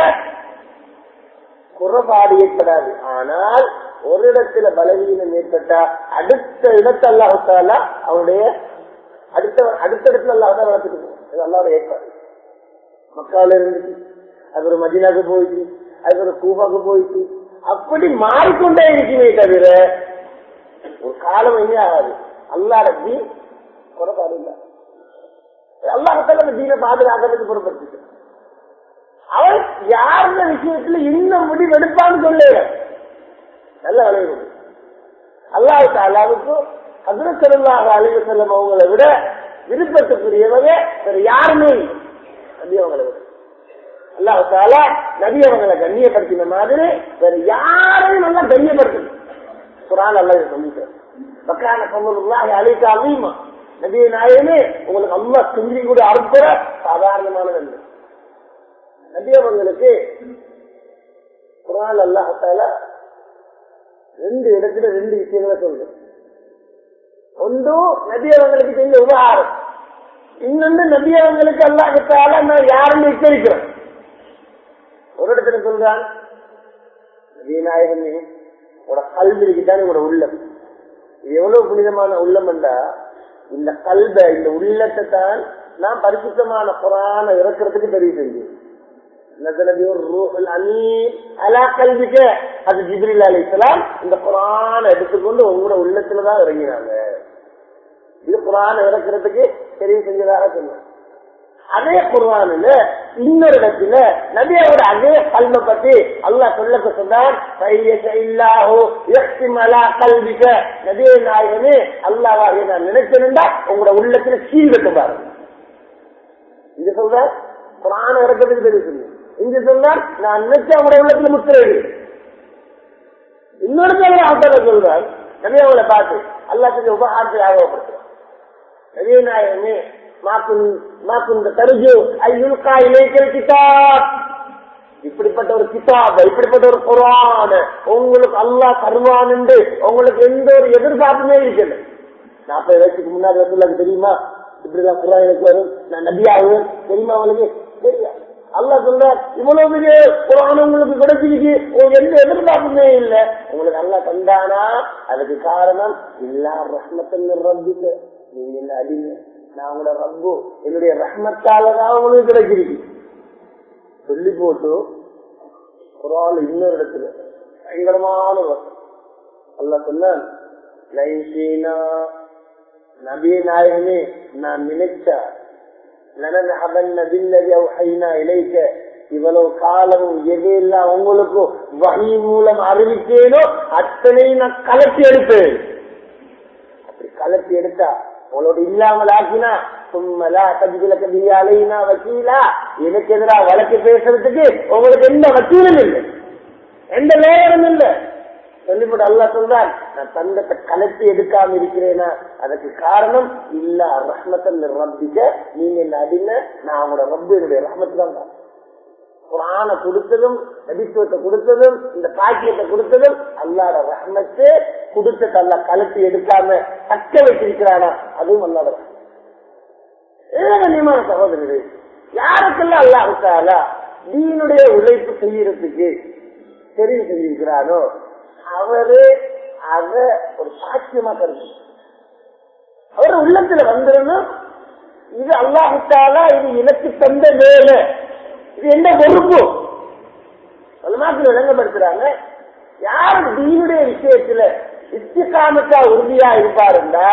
S1: குறைபாடு ஏற்படாது ஆனால் ஒரு இடத்துல பலவீனம் ஏற்பட்டா அடுத்த இடத்த அல்லாஹால அவனுடைய அடுத்த அடுத்த இடத்துல அல்லாஹ் வளர்த்துட்டு அல்லாவோட ஏற்பாடு மக்கால இருந்துச்சு அது ஒரு மதினாக்கு போயிடுச்சு அது ஒரு கூபாக்கு போயிடுச்சு அப்படி மாறிக்கொண்டே இருக்குமே தவிர ஒரு காலம் என்ன ஆகாது அல்லாட தீன் குறைபாடு இல்லை அல்லாஹத்தால அந்த தீனை பாதுகாக்கிறதுக்கு பொறுப்படுத்திட்டு அவன் யாருந்த விஷயத்துல இன்னும் முடிவெடுப்பான்னு சொல்ல நல்ல விளைவு அல்லாஹ் தாலாவுக்கு அதிரசல்லாக அழிவு செல்லும் அவங்களை விட விருப்பத்துக்குரியவங்க வேற யாருமே நபி அவங்களை விட அல்லாஹ் தாலா நபி அவங்களை கண்ணியப்படுத்தின மாதிரி வேற யாரையும் நல்லா கண்ணியப்படுத்தணும் குரான் அல்ல சொல்லிட்டார் பக்கான சமூகமாக அழிக்க அதிகமா நபிய நாயனே உங்களுக்கு அல்லா செஞ்சு கூட அறுப்புற சாதாரணமானது அல்ல நபி அவங்களுக்கு குரான் அல்லாஹால ரெண்டு இடத்துல ரெண்டு விஷயங்களை சொல்றேன் ஒன்று நபி அவங்களுக்கு செஞ்ச உபகாரம் இன்னொன்று நபி அவங்களுக்கு அல்லாஹால நான் யாருன்னு எச்சரிக்கிறேன் ஒரு இடத்துல சொல்றான் நபிநாயகமே உங்களோட கல்வி இருக்குதான் உங்களோட உள்ளம் இது எவ்வளவு புனிதமான உள்ளம் என்றா இந்த கல்வ இந்த உள்ளத்தை தான் நான் பரிசுத்தமான குரான இறக்கிறதுக்கு தெரிவு செஞ்சேன் அது ஜிப்ரில் அலி இஸ்லாம் இந்த குரான எடுத்துக்கொண்டு உங்களோட உள்ளத்துலதான் இறங்கினாங்க இது குரான இறக்கிறதுக்கு தெரிவு செஞ்சதாக சொன்னாங்க அதே குர்வானில இன்னொரு இடத்துல நபியோட அதே கல்மை பத்தி அல்லாஹ் சொல்லக்க சொன்னார் நபிய நாயகனே அல்லாவாக நான் நினைச்சிருந்தா உங்களோட உள்ளத்துல சீல் கட்டு பாருங்க இங்க சொல்ற புராண இறக்கிறதுக்கு தெரியும் இங்க சொன்னார் நான் நினைச்ச உங்களுடைய உள்ளத்துல முத்திரை இன்னொரு தடவை அவசர சொல்றார் நபியாவங்களை பார்த்து அல்லா செஞ்ச உபகாரத்தை ஆகப்படுத்துறான் நபிய நாயகனே இப்படிப்பட்ட ஒரு கிதாப் இப்படிப்பட்ட ஒரு குரான் உங்களுக்கு அல்லா தருவான் என்று உங்களுக்கு எந்த ஒரு எதிர்பார்ப்புமே இருக்கல நாற்பது வயசுக்கு முன்னாடி வந்து தெரியுமா இப்படிதான் குரானுக்கு வரும் நான் நபியாகுவேன் தெரியுமா அவங்களுக்கு தெரியாது அல்லாஹ் சொல்றார் இவ்வளவு பெரிய குரான் உங்களுக்கு கிடைச்சிருக்கு உங்களுக்கு எந்த எதிர்பார்ப்புமே இல்ல உங்களுக்கு நல்லா தந்தானா அதுக்கு காரணம் எல்லா ரஹ்மத்தின் ரப்பிக்கு நீங்க என்ன அடிமை நான் உங்களோட ரப்பு என்னுடைய ரஹ்மத்தால தான் உங்களுக்கு கிடைச்சிருக்கு சொல்லி போட்டு குரான் இன்னொரு இடத்துல பயங்கரமான வசனம். அல்லாஹ் சொன்னான் லைசீனா நபிய நாயகமே நான் நினைச்சா லனனஹபன்ன பில்லதி அவ்ஹைனா இலைக்க இவ்வளவு காலமும் எதையெல்லாம் உங்களுக்கு வகை மூலம் அறிவித்தேனோ அத்தனை நான் கலத்தி எடுப்பேன் அப்படி கலத்தி எடுத்தா உங்களோட இல்லாமல் ஆக்கினா சும்மலா கஜில கதியாலைனா வக்கீலா எனக்கு எதிராக வழக்கு பேசுறதுக்கு உங்களுக்கு எந்த வக்கீலும் இல்லை எந்த லேயரும் இல்லை சொல்லிவிட்டு அல்லா சொல்றான் நான் தந்தத்தை கலத்தி எடுக்காம இருக்கிறேனா அதுக்கு காரணம் இல்ல ரஹ்மத்தன் ரப்பிக்க நீங்க என்ன அடிமை நான் அவங்களோட ரப்பு என்னுடைய ரஹ்மத்து தான் தான் குரான கொடுத்ததும் நபித்துவத்தை கொடுத்ததும் இந்த பாக்கியத்தை கொடுத்ததும் அல்லாட ரஹ்மத்து கொடுத்தது அல்ல கலத்தி எடுக்காம தக்க வச்சிருக்கிறானா அதுவும் அல்லாட ஏகனியமான சகோதரர்கள் யாருக்கெல்லாம் அல்லா இருக்காளா தீனுடைய உழைப்பு செய்யறதுக்கு தெரிவு செஞ்சிருக்கிறானோ அவரு அத ஒரு சாட்சியமா கருது அவர் உள்ளத்துல வந்துடணும் இது அல்லாஹுத்தாலா இது எனக்கு தந்த வேலை இது என்ன பொறுப்பு மாத்திரம் விளங்கப்படுத்துறாங்க யார் தீனுடைய விஷயத்துல இத்திகாமத்தா உறுதியா இருப்பாருந்தா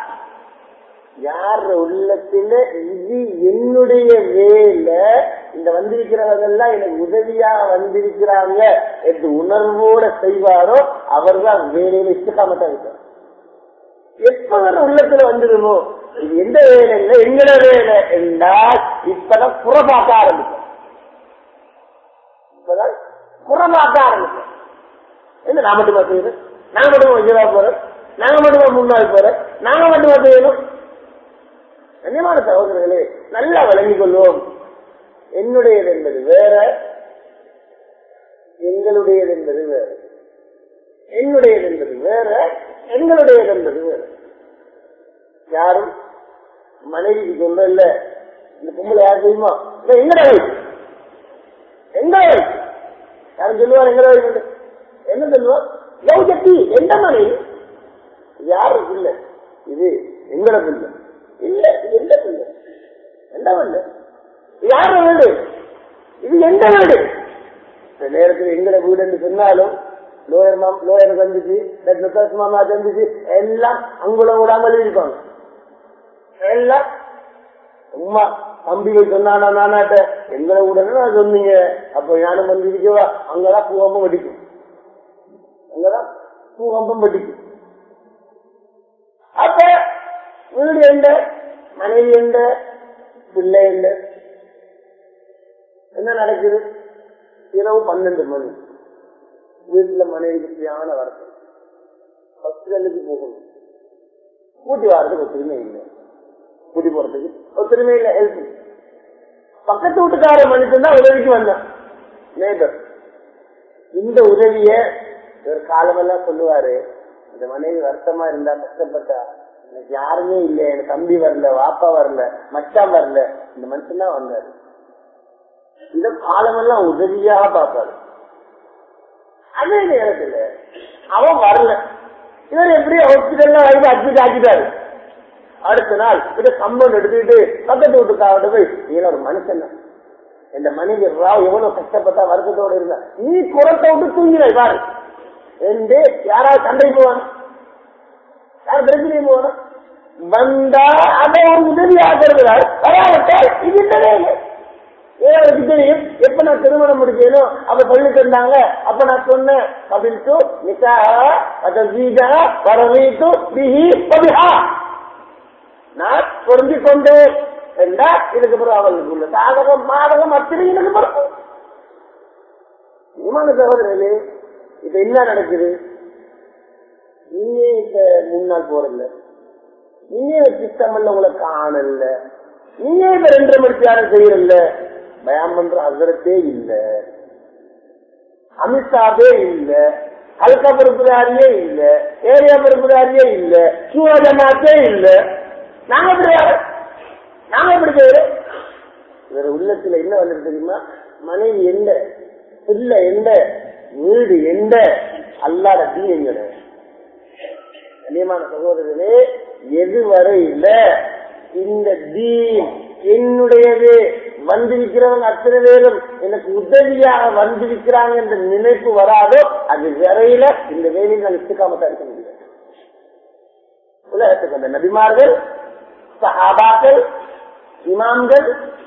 S1: யார் உள்ளத்துல இது என்னுடைய வேலை இந்த வந்திருக்கிறவங்க எல்லாம் எனக்கு உதவியாக வந்திருக்கிறாங்க என்று உணர்வோட செய்வாரோ அவர்தான் வேலையில இஷ்டகாமத்தா இருப்பார் எப்ப வர உள்ளத்துல வந்துடுமோ இது எந்த வேலை இல்லை எங்கட வேலை என்றால் இப்பதான் புறப்பாக்க ஆரம்பிக்கும் இப்பதான் புறப்பாக்க ஆரம்பிக்கும் என்ன நான் மட்டுமா செய்யணும் நாங்க மட்டுமா வச்சுதா போறோம் நாங்க மட்டுமா முன்னாள் போறோம் நாங்க மட்டுமா செய்யணும் கண்ணியமான சகோதரர்களே நல்லா விளங்கிக் கொள்வோம் என்னுடையது என்பது வேற எங்களுடையது என்பது வேற என்னுடையது என்பது வேற எங்களுடையது என்பது வேற யாரும் மனைவிக்கு சொல்ற இல்ல இந்த பொம்பளை யார் தெரியுமா இல்ல எங்கட வயசு எங்க வயசு யாரும் சொல்லுவார் எங்கட வயசு என்ன சொல்லுவார் லவ் ஜட்டி எந்த மனைவி யாருக்கு இல்ல இது எங்கட பிள்ளை இல்ல இது எந்த பிள்ளை எந்த பிள்ளை யார வீடு இது எந்த வீடு இந்த நேரத்தில் எங்கட வீடு என்று சொன்னாலும் லோயர் மாம் லோயர் வந்துச்சு நுகாஸ் மாமா வந்துச்சு எல்லாம் அங்குலம் விடாமல் இருப்பாங்க எல்லாம் உமா தம்பிகள் சொன்னானா நானாட்ட எங்களை உடனே நான் சொன்னீங்க அப்ப ஞானம் வந்து இருக்கவா அங்கதான் பூகம்பம் வெடிக்கும் அங்கதான் பூகம்பம் வெடிக்கும் அப்ப வீடு எந்த மனைவி எந்த பிள்ளை எந்த என்ன நடக்குது இரவு பன்னெண்டு மணி வீட்டுல மனைவிக்கு சரியான வரட்டும் ஹாஸ்பிட்டலுக்கு போகணும் கூட்டி வாரத்துக்கு ஒத்துரிமை இல்லை கூட்டி போறதுக்கு ஒத்துரிமை இல்லை ஹெல்ப் பக்கத்து வீட்டுக்கார மனுஷன் தான் உதவிக்கு வந்தான் நேபர் இந்த உதவிய ஒரு காலமெல்லாம் சொல்லுவாரு இந்த மனைவி வருத்தமா இருந்தா கஷ்டப்பட்டா எனக்கு யாருமே இல்ல எனக்கு தம்பி வரல வாப்பா வரல மச்சான் வரல இந்த மனுஷன் தான் வந்தாரு இந்த காலமெல்லாம் உதவியாக பார்ப்பாரு அதே நேரத்துல அவன் வரல இவர் எப்படி ஹாஸ்பிட்டல்ல வந்து அட்மிட் ஆக்கிட்டாரு அடுத்த நாள் இதை சம்பளம் எடுத்துக்கிட்டு பக்கத்து வீட்டுக்காரோட போய் நீ ஒரு மனுஷன் இந்த மனைவி ராவ் எவ்வளவு கஷ்டப்பட்டா வருத்தத்தோட இருந்தா நீ குரத்தை விட்டு தூங்கினாய் பாரு என்று யாராவது சண்டை போவானா யார் பிரச்சனை போவானா வந்தா அதை ஒரு உதவியாக கருதுகிறார் வராவிட்டால் இது இல்லை ஏழு தெரியும் எப்ப நான் திருமணம் முடிச்சேனோ அப்ப சொல்லி தந்தாங்க அப்ப நான் சொன்னேன் கபில்து நிசா அதீஜா வரவீத்து பிஹி பபிஹா நான் பொருந்தி கொண்டேன் என்றா இதுக்கு பிறகு அவளுக்கு உள்ள சாதகம் மாதகம் அத்தனை எனக்கு பிறகு விமான சகோதரர்களே இப்ப என்ன நடக்குது நீங்க இப்ப முன்னாள் போறல நீங்க சித்தமல்ல உங்களை காணல நீங்க இப்ப ரெண்டரை மணிக்கு யாரும் செய்யறல பயம் பண்ற அசரத்தே இல்ல அமித்ஷாவே இல்ல ஹல்கா பொறுப்புதாரியே இல்ல ஏரியா பொறுப்புதாரியே இல்ல சூரஜமாத்தே இல்ல நாங்க நாம எப்படி செய்யறோம் இவர் உள்ளத்துல என்ன வந்து தெரியுமா மனைவி எந்த பிள்ளை எந்த வீடு எந்த அல்லாத தீ எங்கட கண்ணியமான சகோதரர்களே எதுவரையில இந்த தீன் என்னுடையது வந்திருக்கிறவங்க அத்தனை பேரும் எனக்கு உதவியாக வந்திருக்கிறாங்க என்ற நினைப்பு வராதோ அது வரையில இந்த வேலையில் நான் இஷ்டக்காமத்தான் இருக்க முடியாது உலகத்துக்கு அந்த நபிமார்கள் சஹாபாக்கள் இமாம்கள்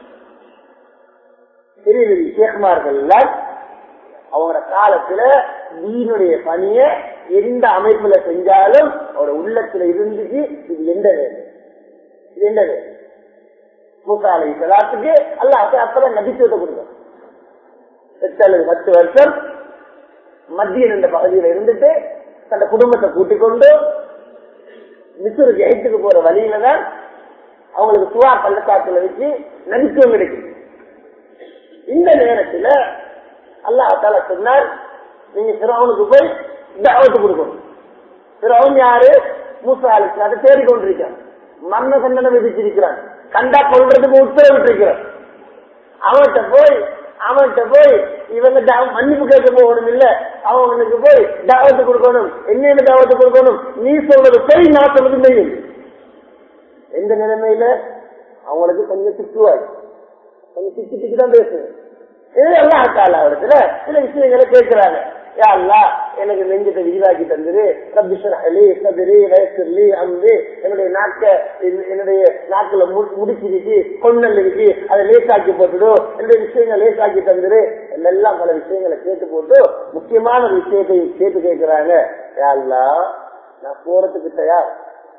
S1: பெரிய பெரிய ஷேக்மார்கள் எல்லாம் அவங்களோட காலத்துல தீனுடைய பணிய எந்த அமைப்புல செஞ்சாலும் அவரோட உள்ளத்துல இருந்துச்சு இது எந்த வேலை இது எந்த வேலை மூசாலை சலாத்துக்கு அல்ல அப்பதான் நபித்துவத்தை கொடுக்கும் எட்டு அல்லது பத்து வருஷம் மத்திய என்ற பகுதியில இருந்துட்டு தன் குடும்பத்தை கூட்டிக் கொண்டு மிசூருக்கு எயிட்டுக்கு போற வழியில தான் அவங்களுக்கு சுவா பள்ளத்தாக்குல வச்சு நபித்துவம் கிடைக்கும் இந்த நேரத்துல அல்லாஹால சொன்னார் நீங்க சிறவனுக்கு போய் தாவத்து கொடுக்கணும் சிறவன் யாரு மூசா அலிஸ்லாத்தை தேடிக் கொண்டிருக்கான் மரண தண்டனை விதிச்சிருக்கிறான் கண்டா கொள்றதுக்கு உத்தரவிட்டிருக்கிறான் அவன்கிட்ட போய் அவன்கிட்ட போய் இவங்க தா- மன்னிப்பு கேட்க போகணும் இல்ல அவனுக்கு போய் தாவத்து கொடுக்கணும் என்ன தாவத்து கொடுக்கணும் நீ சொல்றது சரி நான் சொல்றது மெய்யும் எந்த நிலைமையில அவங்களுக்கு கொஞ்சம் திட்டுவாய் கொஞ்சம் திட்டு திட்டு தான் பேசுவேன் இது எல்லாம் கால இடத்துல சில விஷயங்களை கேட்கிறாங்க யா அல்லாஹ் எனக்கு நெஞ்சத்தை விரிவாக்கி தந்தது ரப்பிஷரஹலி சதுரி வயசுலி அம்பு என்னுடைய நாக்க என்- என்னுடைய நாக்குல மு- முடிச்சிருக்கு கொண்டல் இருக்கு அதை லேசாக்கி போட்டுடு என்னுடைய விஷயங்களை லேசாக்கி தந்துரு எல்லாம் பல விஷயங்களை கேட்டு போட்டு முக்கியமான ஒரு விஷயத்தை கேட்டு கேட்கிறாங்க யா அல்லாஹ் நான் போறதுக்கு தயார்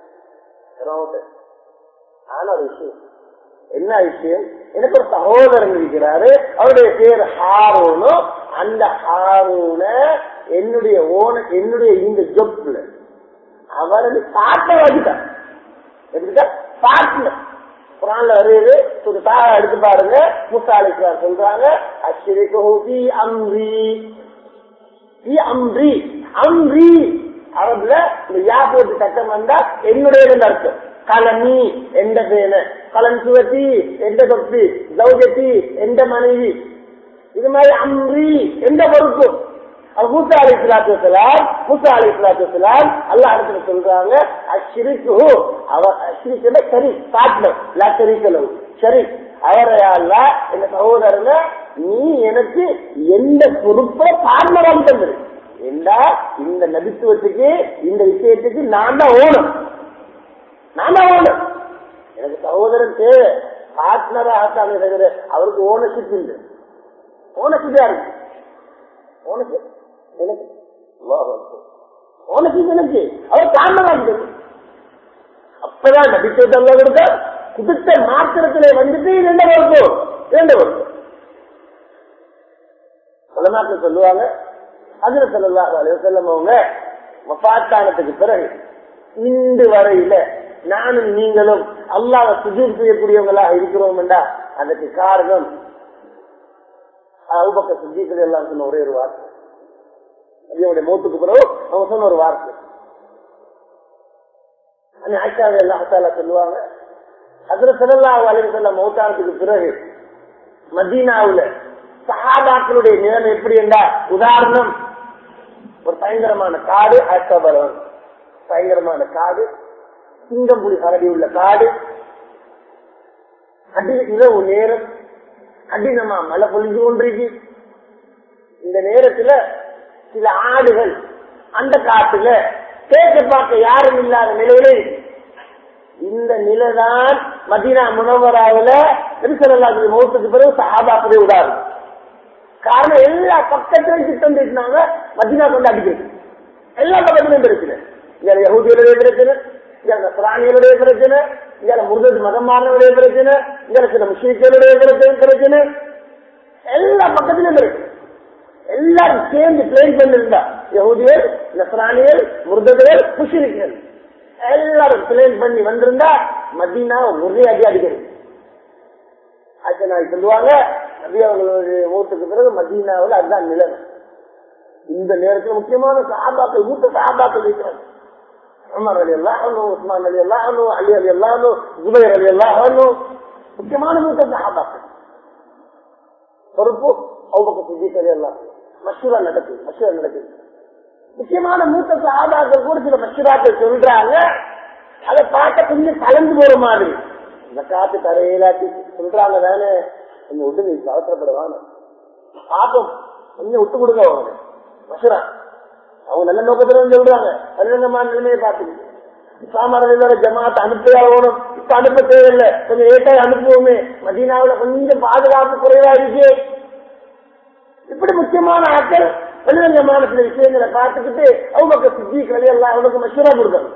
S1: ஆனா ஒரு விஷயம் என்ன விஷயம் எனக்கு ஒரு சகோதரன் இருக்கிறாரு அவருடைய பேர் ஹாரூனு அந்த ஹாரூன என்னுடைய ஓன என்னுடைய இந்த ஜொப்ல அவரது பாட்டை வச்சுட்டார் எப்படிட்டா பாட்டுல குரான்ல வருது ஒரு தாழ எடுத்து பாருங்க முசாலிக்கிறார் சொல்றாங்க அஷ்ரிகி அம்ரி ஈ அம்ரி அம்ரி அரபுல இந்த யா போட்டு சட்டம் வந்தா என்னுடைய அர்த்தம் கலனி எந்த பேன கலன் சுவத்தி எந்த தொப்பி கௌஜத்தி எந்த மனைவி இது மாதிரி அம்ரி எந்த பொறுப்பு அது மூசா அலி இஸ்லாத்து வசலாம் மூசா அலி இஸ்லாத்து வசலாம் அல்லா இடத்துல சொல்றாங்க அஷ்ரிக்கு அவர் அஷ்ரிக்கு சரி பார்ட்னர் லா சரிக்கலவு சரி அவரை அல்லா என் சகோதரன நீ எனக்கு எந்த பொறுப்பை பார்ட்னராக தந்தது என்றா இந்த நபித்துவத்துக்கு இந்த விஷயத்துக்கு நான் தான் ஓணும் நான் தான் ஓணும் எனக்கு சகோதரன் தேவை பார்ட்னராக தவிர அவருக்கு ஓனர்ஷிப் இல்லை ஓனர்ஷிப் யாருக்கு ஓனர்ஷிப் எனக்கு ஓனர்ஷிப் எனக்கு அவர் பார்ட்னராக அப்பதான் நபித்துவத்தை அல்ல கொடுத்த கொடுத்த மாத்திரத்திலே வந்துட்டு இரண்டு பொறுப்பு இரண்டு பொறுப்பு உலமாக்கள் சொல்லுவாங்க அதுல சொல்லலாம் செல்லம் அவங்க மப்பாத்தானத்துக்கு பிறகு இன்று வரையில நானும் நீங்களும் அல்லாத சுஜூர் செய்யக்கூடியவங்களாக இருக்கிறோம் என்றா அதற்கு காரணம் அவுபக்க சுஜீக்கள் எல்லாம் சொன்ன ஒரே ஒரு வார்த்தை அவங்களுடைய மூத்துக்கு பிறகு அவங்க சொன்ன ஒரு வார்த்தை ஆச்சாரிய அல்லாஹால சொல்லுவாங்க அதுல செல்லா வலையில் செல்ல மௌத்தானத்துக்கு பிறகு மதீனாவுல சஹாபாக்களுடைய நிலைமை எப்படி என்றா உதாரணம் ஒரு பயங்கரமான காடு அக்கபரம் பயங்கரமான காடு சிங்கம்புலி கரடி உள்ள காடு அடி இரவு நேரம் கடினமா மழை பொழிஞ்சு கொண்டிருக்கு இந்த நேரத்துல சில ஆடுகள் அந்த காட்டுல கேட்க பார்க்க யாரும் இல்லாத நிலையில இருக்கு இந்த நிலைதான் மதீனா முனவராவில திருசலாஜி மௌத்துக்கு பிறகு சஹாபாக்களே உதாரணம் காரணம் எல்லா பக்கத்திலும் திட்டம் தீட்டினாங்க மதினா கொண்டு அடிக்கிறது எல்லா பக்கத்திலும் பிரச்சனை இங்க யகுதிகளுடைய பிரச்சனை இங்க பிராணிகளுடைய பிரச்சனை இங்க முருகத்து மதம் மாறினவுடைய பிரச்சனை இங்க சில முஸ்லீம்களுடைய பிரச்சனை பிரச்சனை எல்லா பக்கத்திலும் பிரச்சனை எல்லாரும் சேர்ந்து பிளேன் பண்ணிருந்தா யகுதிகள் நசராணிகள் முருகர்கள் முஸ்லிம்கள் எல்லாரும் பிளேன் பண்ணி வந்திருந்தா மதீனா ஒரே அடி அடிக்கிறது அது நான் சொல்லுவாங்க நபி அவர்களுடைய மூத்துக்கு பிறகு மதீனாவில் அதுதான் நிலைமை இந்த நேரத்தில் முக்கியமான சாபாக்கள் மூத்த சாபாக்கள் இருக்கிறாங்க உமர் அலி அல்லாஹ் உஸ்மான் அலி அல்லாஹ் அலி அலி அல்லாஹ் ஜுபைர் அலி அல்லாஹ் முக்கியமான மூத்த சகாபாக்கள் பொறுப்பு அவங்க சிஜிக்கல் எல்லாம் மசூரா நடக்குது மசூரா நடக்குது முக்கியமான மூத்த சகாபாக்கள் கூட சில மசூராக்கள் சொல்றாங்க அதை பார்க்க கொஞ்சம் கலந்து போற மாதிரி இந்த காத்து தரையிலாட்டி சொல்றாங்க தானே கொஞ்சம் விட்டு நீ அவசரப்படுவாங்க பாப்போம் கொஞ்சம் விட்டு கொடுங்க அவங்க மசூரா அவங்க நல்ல நோக்கத்துல வந்து சொல்றாங்க பல்லிங்கமான நிலைமையை பார்த்துக்கிட்டு சாமரவில்லோட ஜமாத் அனுப்பியாகணும் இப்ப அனுப்ப தேவையில்லை கொஞ்சம் லேட்டாக அனுப்புவோமே மதீனாவுல கொஞ்சம் பாதுகாப்பு குறைவா இருக்கு இப்படி முக்கியமான ஆட்கள் பல்லிங்கமான சில விஷயங்களை பார்த்துக்கிட்டு அவங்க சித்திகளை எல்லாம் அவனுக்கு மசூரா கொடுக்கணும்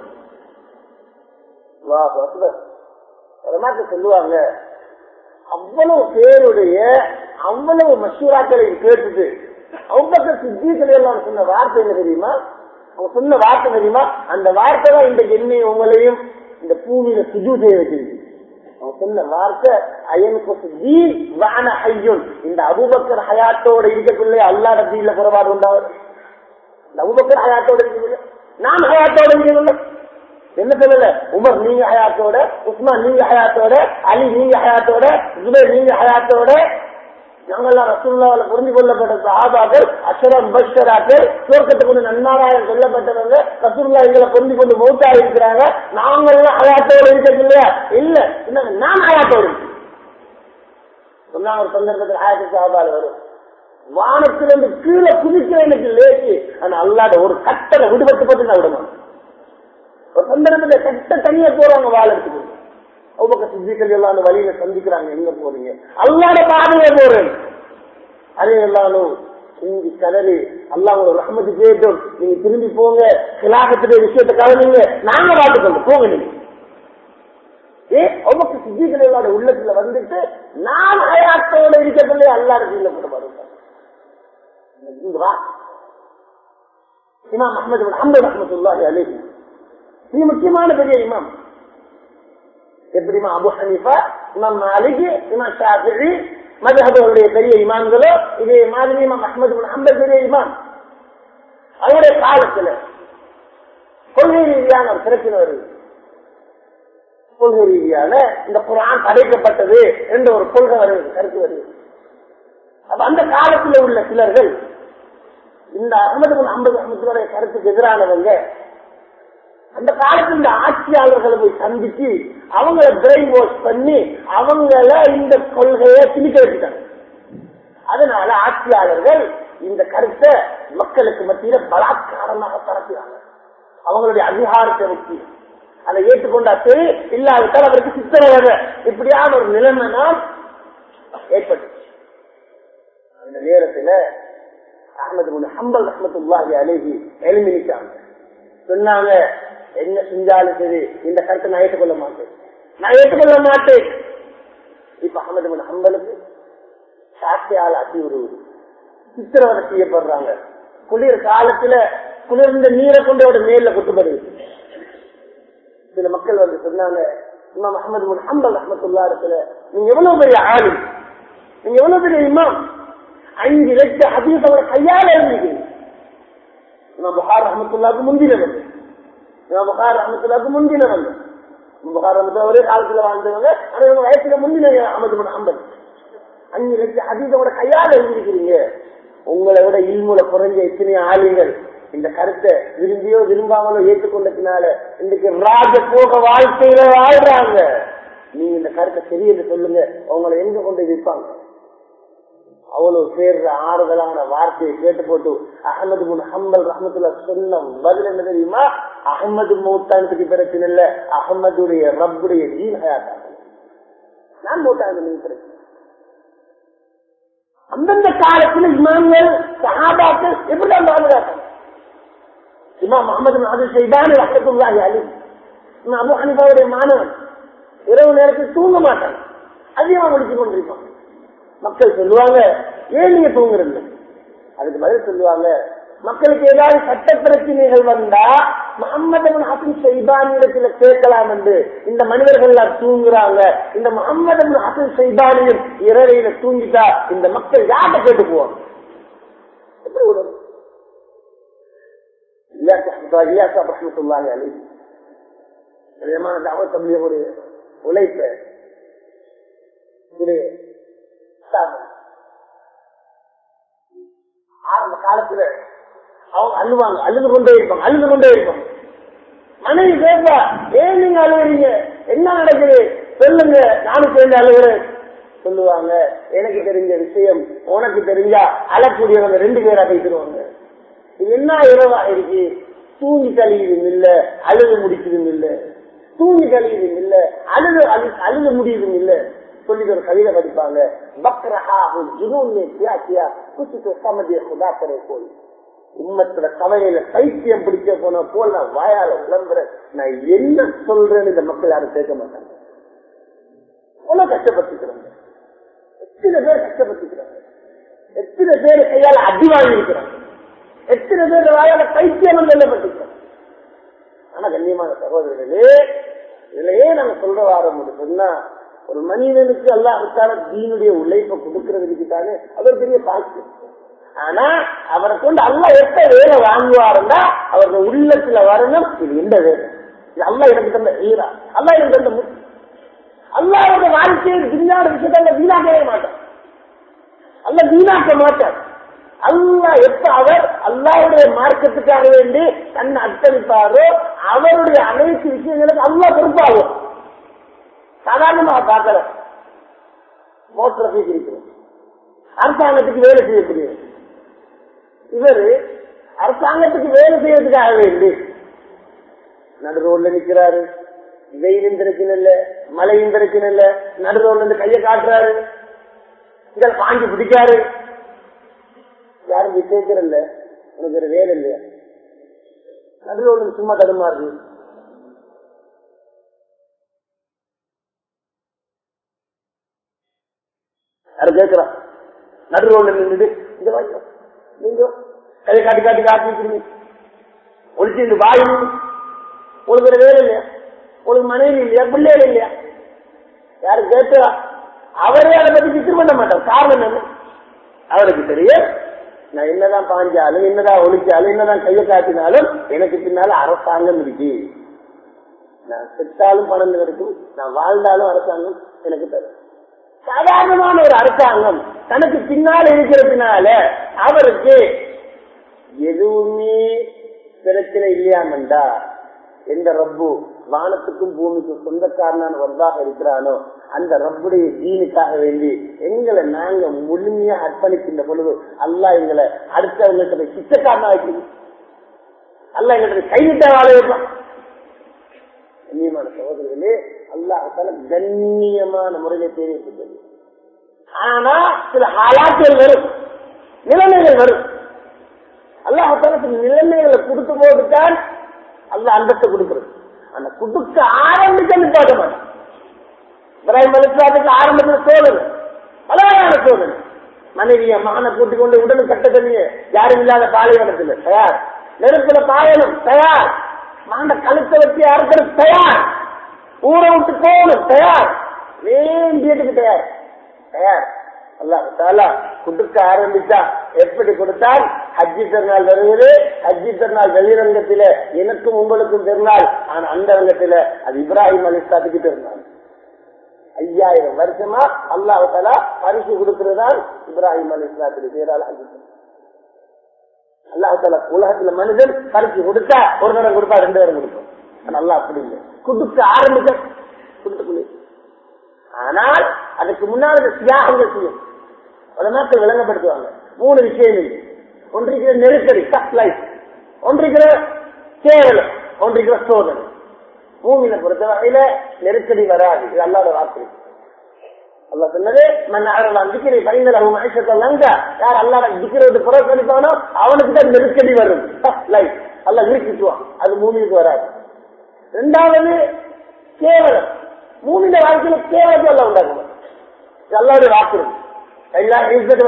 S1: வா அக்பர். அதனால சொல்லுவாங்க அவ்வளவு பேருடைய அவ்வளவு மசூராக்களை கேட்டுட்டு அவங்க சித்திகளை எல்லாம் சொன்ன வார்த்தை என்ன தெரியுமா அவங்க சொன்ன வார்த்தை தெரியுமா அந்த வார்த்தை தான் இந்த எண்ணெய் உங்களையும் இந்த பூமியில சுஜு செய்ய வச்சிருக்கு அவங்க சொன்ன வார்த்தை அயனுக்கு சுஜீன் வான ஐயுன் இந்த அபுபக்கர் ஹயாத்தோட இருக்கக்குள்ளே அல்லா ரத்தியில குறைபாடு உண்டாவது இந்த அபுபக்கர் ஹயாத்தோட இருக்கக்குள்ள நான் ஹயாத்தோட இருக்கக்குள்ள என்ன சொல்லல உமர் நீங்க ஹயாத்தோட உஸ்மான் நீங்க ஹயாத்தோட அலி நீங்க ஹயாத்தோட ஜுபேர் நீங்க ஹயாத்தோட நாங்கெல்லாம் ரசூல்லாவில் புரிந்து கொள்ளப்பட்ட சஹாபாக்கள் அஷரம் பஷராக்கள் சுவர்க்கத்துக்கு கொண்டு நன்மாராயம் சொல்லப்பட்டவங்க ரசூல்லா எங்களை புரிந்து கொண்டு மௌத்தா இருக்கிறாங்க நாங்கெல்லாம் ஹயாத்தோட இருக்கிறது இல்லையா இல்ல என்னங்க நான் ஹயாத்தோடு இருக்கேன் சொன்னா ஒரு சந்தர்ப்பத்தில் ஹயாத்து சஹாபால வரும் வானத்திலிருந்து கீழே குதிக்கிற எனக்கு லேச்சு ஆனா அல்லாத ஒரு கட்டளை விடுபட்டு போட்டு நான் விடுமா ஒரு சந்தர்ப்பத்தில் கட்ட தனியா போறாங்க வாழ எடுத்துக்கணும் அவங்க சித்திகள் எல்லாம் அந்த வழியில சந்திக்கிறாங்க எங்க போறீங்க அல்லாத பாதையில போறேன் அதே எல்லாரும் இங்கு கதறி அல்லாஹ் ஒரு ரஹமத்து கேட்டும் நீங்க திரும்பி போங்க கிலாகத்துடைய விஷயத்தை கவனிங்க நாங்க பார்த்துக்கணும் போங்க நீங்க ஏ உமக்கு சித்திகள் எல்லாம் உள்ளத்துல வந்துட்டு நான் அயாத்தோட இருக்கிறதுல அல்லாத கீழே கூட வருவாங்க இங்க வா இமாம் அஹமது அஹமது ரஹமத்துல்லாஹி அலைஹி இது முக்கியமான பெரிய இமாம் எப்படிமா அபு ஹனீஃபா இமாம் மாலிக் இமாம் ஷாஃபிஇ மதுஹபுடைய பெரிய இமாம்களோ இதே மாதிரி இமாம் அஹமது பின் ஹம்பல் பெரிய இமாம் அவருடைய காலத்துல கொள்கை ரீதியான ஒரு பிரச்சனை வருது கொள்கை ரீதியான இந்த குரான் படைக்கப்பட்டது என்ற ஒரு கொள்கை வருது கருத்து வருது அப்ப அந்த காலத்துல உள்ள சிலர்கள் இந்த அகமது பின் ஹம்பல் அஹமதுடைய கருத்துக்கு எதிரானவங்க அந்த காலத்துல இந்த ஆட்சியாளர்களை போய் சந்திச்சு அவங்கள பிரெயின் வாஷ் பண்ணி அவங்கள இந்த கொள்கையை திணிக்க வச்சுட்டாங்க அதனால ஆட்சியாளர்கள் இந்த கருத்தை மக்களுக்கு மத்தியில பலாத்காரமாக பரப்புறாங்க அவங்களுடைய அதிகாரத்தை வச்சு அதை ஏற்றுக்கொண்டா சரி இல்லாவிட்டால் அவருக்கு சித்திரவதை இப்படியான ஒரு நிலைமை தான் ஏற்பட்டுச்சு அந்த நேரத்துல அஹமது ஹம்பல் ரஹமத்துல்லாஹி அழகி எழுமினிச்சாங்க சொன்னாங்க என்ன செஞ்சாலும் சரி இந்த கருத்தை நான் ஏற்றுக்கொள்ள மாட்டேன் நான் ஏற்றுக்கொள்ள மாட்டேன் இப்ப அகமது பின் ஹம்பலுக்கு சாட்சியால் அத்தியுறுவது சித்திரவதை செய்யப்படுறாங்க குளிர் காலத்துல குளிர்ந்த நீரை கொண்டு அவட மேல கொட்டுப்படுது சில மக்கள் வந்து சொன்னாங்க இமாம் அஹமது பின் ஹம்பல் அஹமத்துல்லா இடத்துல நீங்க எவ்வளவு பெரிய ஆளு நீங்க எவ்வளவு பெரிய இமாம் அஞ்சு லட்சம் ஹதீஸ் அவரை கையால இருந்தீங்க இமாம் புகார் அஹமத்துல்லாவுக்கு முந்தினவர் இமாம் புகார் அஹமத்துல்லாவுக்கு முந்தினவங்க புகார் அஹமத்துல்லா ஒரே காலத்துல வாழ்ந்தவங்க ஆனா இவங்க வயசுல முந்தினவங்க அஹமது பின் ஹம்பல் அஞ்சு லட்சம் ஹதீஸோட கையால எழுதிருக்கிறீங்க உங்களை விட இல்முல குறைஞ்ச எத்தனை ஆளுங்கள் இந்த கருத்தை விரும்பியோ விரும்பாமலோ ஏற்றுக்கொண்டதுனால இன்னைக்கு ராஜ போக வாழ்க்கையில வாழ்றாங்க நீங்க இந்த கருத்தை சரி என்று சொல்லுங்க உங்களை எங்க கொண்டு விற்பாங்க அவ்வளவு பேர் ஆறுதலான வார்த்தையை கேட்டு போட்டு அகமது முன் ஹம்பல் ரஹமத்துல சொன்ன பதில் என்ன தெரியுமா அகமது மூத்தானத்துக்கு பிரச்சனை இல்ல அகமதுடைய ரப்புடைய ஜீன் ஹயாத்தாங்க நான் மூத்தாண்டு நீங்க பிரச்சனை அந்தந்த காலத்துல இமாம்கள் சஹாபாக்கள் எப்படிதான் பாதுகாத்தாங்க இமாம் முகமது அது செய்தானு ரஹமத்துல்லாஹி அலி இமாம் அபு ஹனிஃபாவுடைய மாணவன் இரவு நேரத்தில் தூங்க மாட்டான் அதிகமா முடிச்சு கொண்டிருப்பான் மக்கள் சொல்லுவாங்க ஏன் நீங்க தூங்குறது அதுக்கு பதில் சொல்லுவாங்க மக்களுக்கு ஏதாவது சட்ட பிரச்சனைகள் வந்தா முகமது ஹசன் சைபானிடத்துல கேட்கலாம் என்று இந்த மனிதர்கள் எல்லாம் தூங்குறாங்க இந்த முகமது ஹசன் சைபானியும் இரவையில தூங்கிட்டா இந்த மக்கள் யார்கிட்ட கேட்டு போவாங்க எப்படி விடணும் உழைப்ப இது சாப்பிடு. ஆரம்ப காலத்துல அவங்க அழுவாங்க அழுது கொண்டே இருப்பாங்க அழுது கொண்டே இருப்பாங்க மனைவி கேட்பா ஏன் நீங்க அழுகுறீங்க என்ன நடக்குது சொல்லுங்க நானும் சேர்ந்து அழுகுறேன் சொல்லுவாங்க எனக்கு தெரிஞ்ச விஷயம் உனக்கு தெரிஞ்சா அழக்கூடியவங்க ரெண்டு பேரா பேசிடுவாங்க இது என்ன இரவா இருக்கு தூங்கி கழியுதும் இல்ல அழுது முடிச்சதும் இல்ல தூங்கி கழியுதும் இல்ல அழுது அழு- அழுது முடியுதும் இல்ல சொல்லிட்டு ஒரு கவிதை படிப்பாங்க பக்ரஹா ஜுனூன் கியா கியா குச்சிட்டு சமதிய குதா கரே போய் உம்மத்துல கவலையில பைத்தியம் பிடிக்க போன போல் நான் வாயால விளம்புறேன் நான் என்ன சொல்றேன்னு இந்த மக்கள் யாரும் கேட்க மாட்டாங்க அவ்வளவு கஷ்டப்பட்டுக்கிறாங்க எத்தனை பேர் கஷ்டப்பட்டுக்கிறாங்க எத்தனை பேர் கையால அடி வாங்கி இருக்கிறாங்க எத்தனை பேர் வாயால பைத்தியம் சொல்லப்பட்டிருக்கிறாங்க ஆனா கண்ணியமான சகோதரர்களே இதுலயே நாங்க சொல்ற வாரம் சொன்னா ஒரு மனிதனுக்கு அல்லாஹால தீனுடைய உழைப்பை கொடுக்கறதுக்கு தானே அது ஒரு பெரிய பாக்கியம் ஆனா அவரை கொண்டு அல்லா எப்ப வேலை வாங்குவாருன்னா அவர்கள் உள்ளத்துல வரணும் இது எந்த வேலை இது அல்லா எனக்கு தந்த ஈரா அல்லா எனக்கு தந்த முத்து அல்லாவோட வாழ்க்கையை துன்யாட விஷயத்த வீணாக்கவே மாட்டான் அல்ல வீணாக்க மாட்டார் அல்லா எப்ப அவர் அல்லாவுடைய மார்க்கத்துக்காக வேண்டி தன்னை அர்ப்பணிப்பாரோ அவருடைய அனைத்து விஷயங்களுக்கு அல்லா பொறுப்பாகும் சாதாரணமாக பார்க்கல மோட்டர் இருக்கிறோம் அரசாங்கத்துக்கு வேலை செய்யக்கூடியவர் இவரு அரசாங்கத்துக்கு வேலை செய்யறதுக்காக வேண்டி நடு ரோட்ல நிக்கிறாரு வெயிலும் பிரச்சனை இல்ல மழையும் பிரச்சனை இல்ல நடு ரோட்ல இருந்து கையை காட்டுறாரு இதில் வாங்கி பிடிக்காரு யாரும் போய் கேட்கறல்ல உனக்கு ஒரு வேலை இல்லையா நடு ரோட்ல சும்மா தடுமாறுது யாரும் கேட்கிறான் நடு ரோட்ல நின்றுட்டு இந்த வாங்கி நீங்க கையை காட்டி காட்டி காட்டி வச்சிருங்க ஒழிச்சு இந்த வாயு உங்களுக்கு ஒரு வேலை இல்லையா உங்களுக்கு மனைவி இல்லையா பிள்ளைகள் இல்லையா யாரு கேட்டா அவரே அதை பத்தி பிக்சர் பண்ண மாட்டார் காரணம் என்ன அவருக்கு தெரியும் நான் என்னதான் பாஞ்சாலும் என்னதான் ஒழிச்சாலும் என்னதான் கையை காட்டினாலும் எனக்கு பின்னால அரசாங்கம் இருக்கு நான் செத்தாலும் பணம் இருக்கும் நான் வாழ்ந்தாலும் அரசாங்கம் எனக்கு தரும் சாதாரணமான ஒரு அரசாங்கம் தனக்கு பின்னால் இருக்கிறதுனால அவருக்கு எதுவுமே பிரச்சனை இல்லையாமண்டா எந்த ரப்பு வானத்துக்கும் பூமிக்கும் சொந்தக்காரனான ரப்பாக இருக்கிறானோ அந்த ரப்புடைய தீனுக்காக வேண்டி எங்களை நாங்க முழுமையா அர்ப்பணிக்கின்ற பொழுது அல்லாஹ் எங்களை அடுத்தவங்களுக்கு சித்தக்காரனா வைக்கணும் அல்ல எங்களுக்கு கைவிட்ட வாழ வைப்பான் கண்ணியமான சகோதரர்களே அல்லாஹால கண்ணியமான முறையில தெரிவித்தது ஆனா சில ஹாலாக்கள் வரும் நிலைமைகள் வரும் அல்லாஹால சில நிலைமைகளை கொடுத்து போட்டுத்தான் அல்ல அந்தத்தை கொடுக்கிறது அந்த கொடுக்க ஆரம்பிக்க நிப்பாட்ட மாட்டான் இப்ராஹிம் அலிஸ்லாத்துக்கு ஆரம்பத்தில் சோதனை பலவகையான சோதனை மனைவிய மகனை கூட்டிக் கொண்டு உடனே கட்ட தண்ணிய யாரும் இல்லாத பாலைவனத்தில் தயார் நெருப்புல பாயணும் தயார் மகன கழுத்தை வச்சு அறுக்கிறது தயார் ஊரை விட்டு போகணும் தயார் வேண்டியதுக்கு தயார் தயார் அல்லா கொடுக்க ஆரம்பிச்சா எப்படி கொடுத்தால் ஹஜ்ஜி திருநாள் வருகிறது ஹஜ்ஜி திருநாள் வெளிரங்கத்தில எனக்கும் உங்களுக்கும் திருநாள் ஆனா அந்த ரங்கத்தில அது இப்ராஹிம் அலிஸ்லாத்துக்கு திருநாள் ஐயாயிரம் வருஷமா அல்லாஹால பரிசு கொடுக்கிறதால் இப்ராஹிம் அலிஸ்லாத்துக்கு பேரால் ஹஜ்ஜி அல்லாஹால உலகத்துல மனிதன் பரிசு கொடுத்தா ஒரு நேரம் கொடுப்பா ரெண்டு நேரம் கொடுப்போம் நல்லா அப்படி இல்லை கொடுக்க ஆரம்பிக்க கொடுத்துக்கொள்ளு ஆனால் அதுக்கு முன்னால் தியாகங்கள் செய்யும் மக்கள் விளங்கப்படுத்துவாங்க மூணு விஷயம் இருக்கு ஒன்றிருக்கிற நெருக்கடி டஃப் லைஃப் ஒன்றிருக்கிற கேவலம் ஒன்றிருக்கிற சோதனை பூமியில பொறுத்த வகையில நெருக்கடி வராது இது அல்லாத வார்த்தை அல்லா சொன்னது திக்கிரை பைந்தல் மனுஷத்தல்லங்க யார் அல்லாத திக்கிறது புறக்கணிப்பானோ அவனுக்கு தான் நெருக்கடி வரும் லைஃப் அல்ல நிறுத்திக்குவான் அது பூமிக்கு வராது ரெண்டாவது கேவலம் மூமிஇந்த வாழ்க்கையில கேவலத்தை எல்லாம் உண்டாக்கணும் இது அல்லாவுடைய வாக்கு இருக்கு எல்லாம்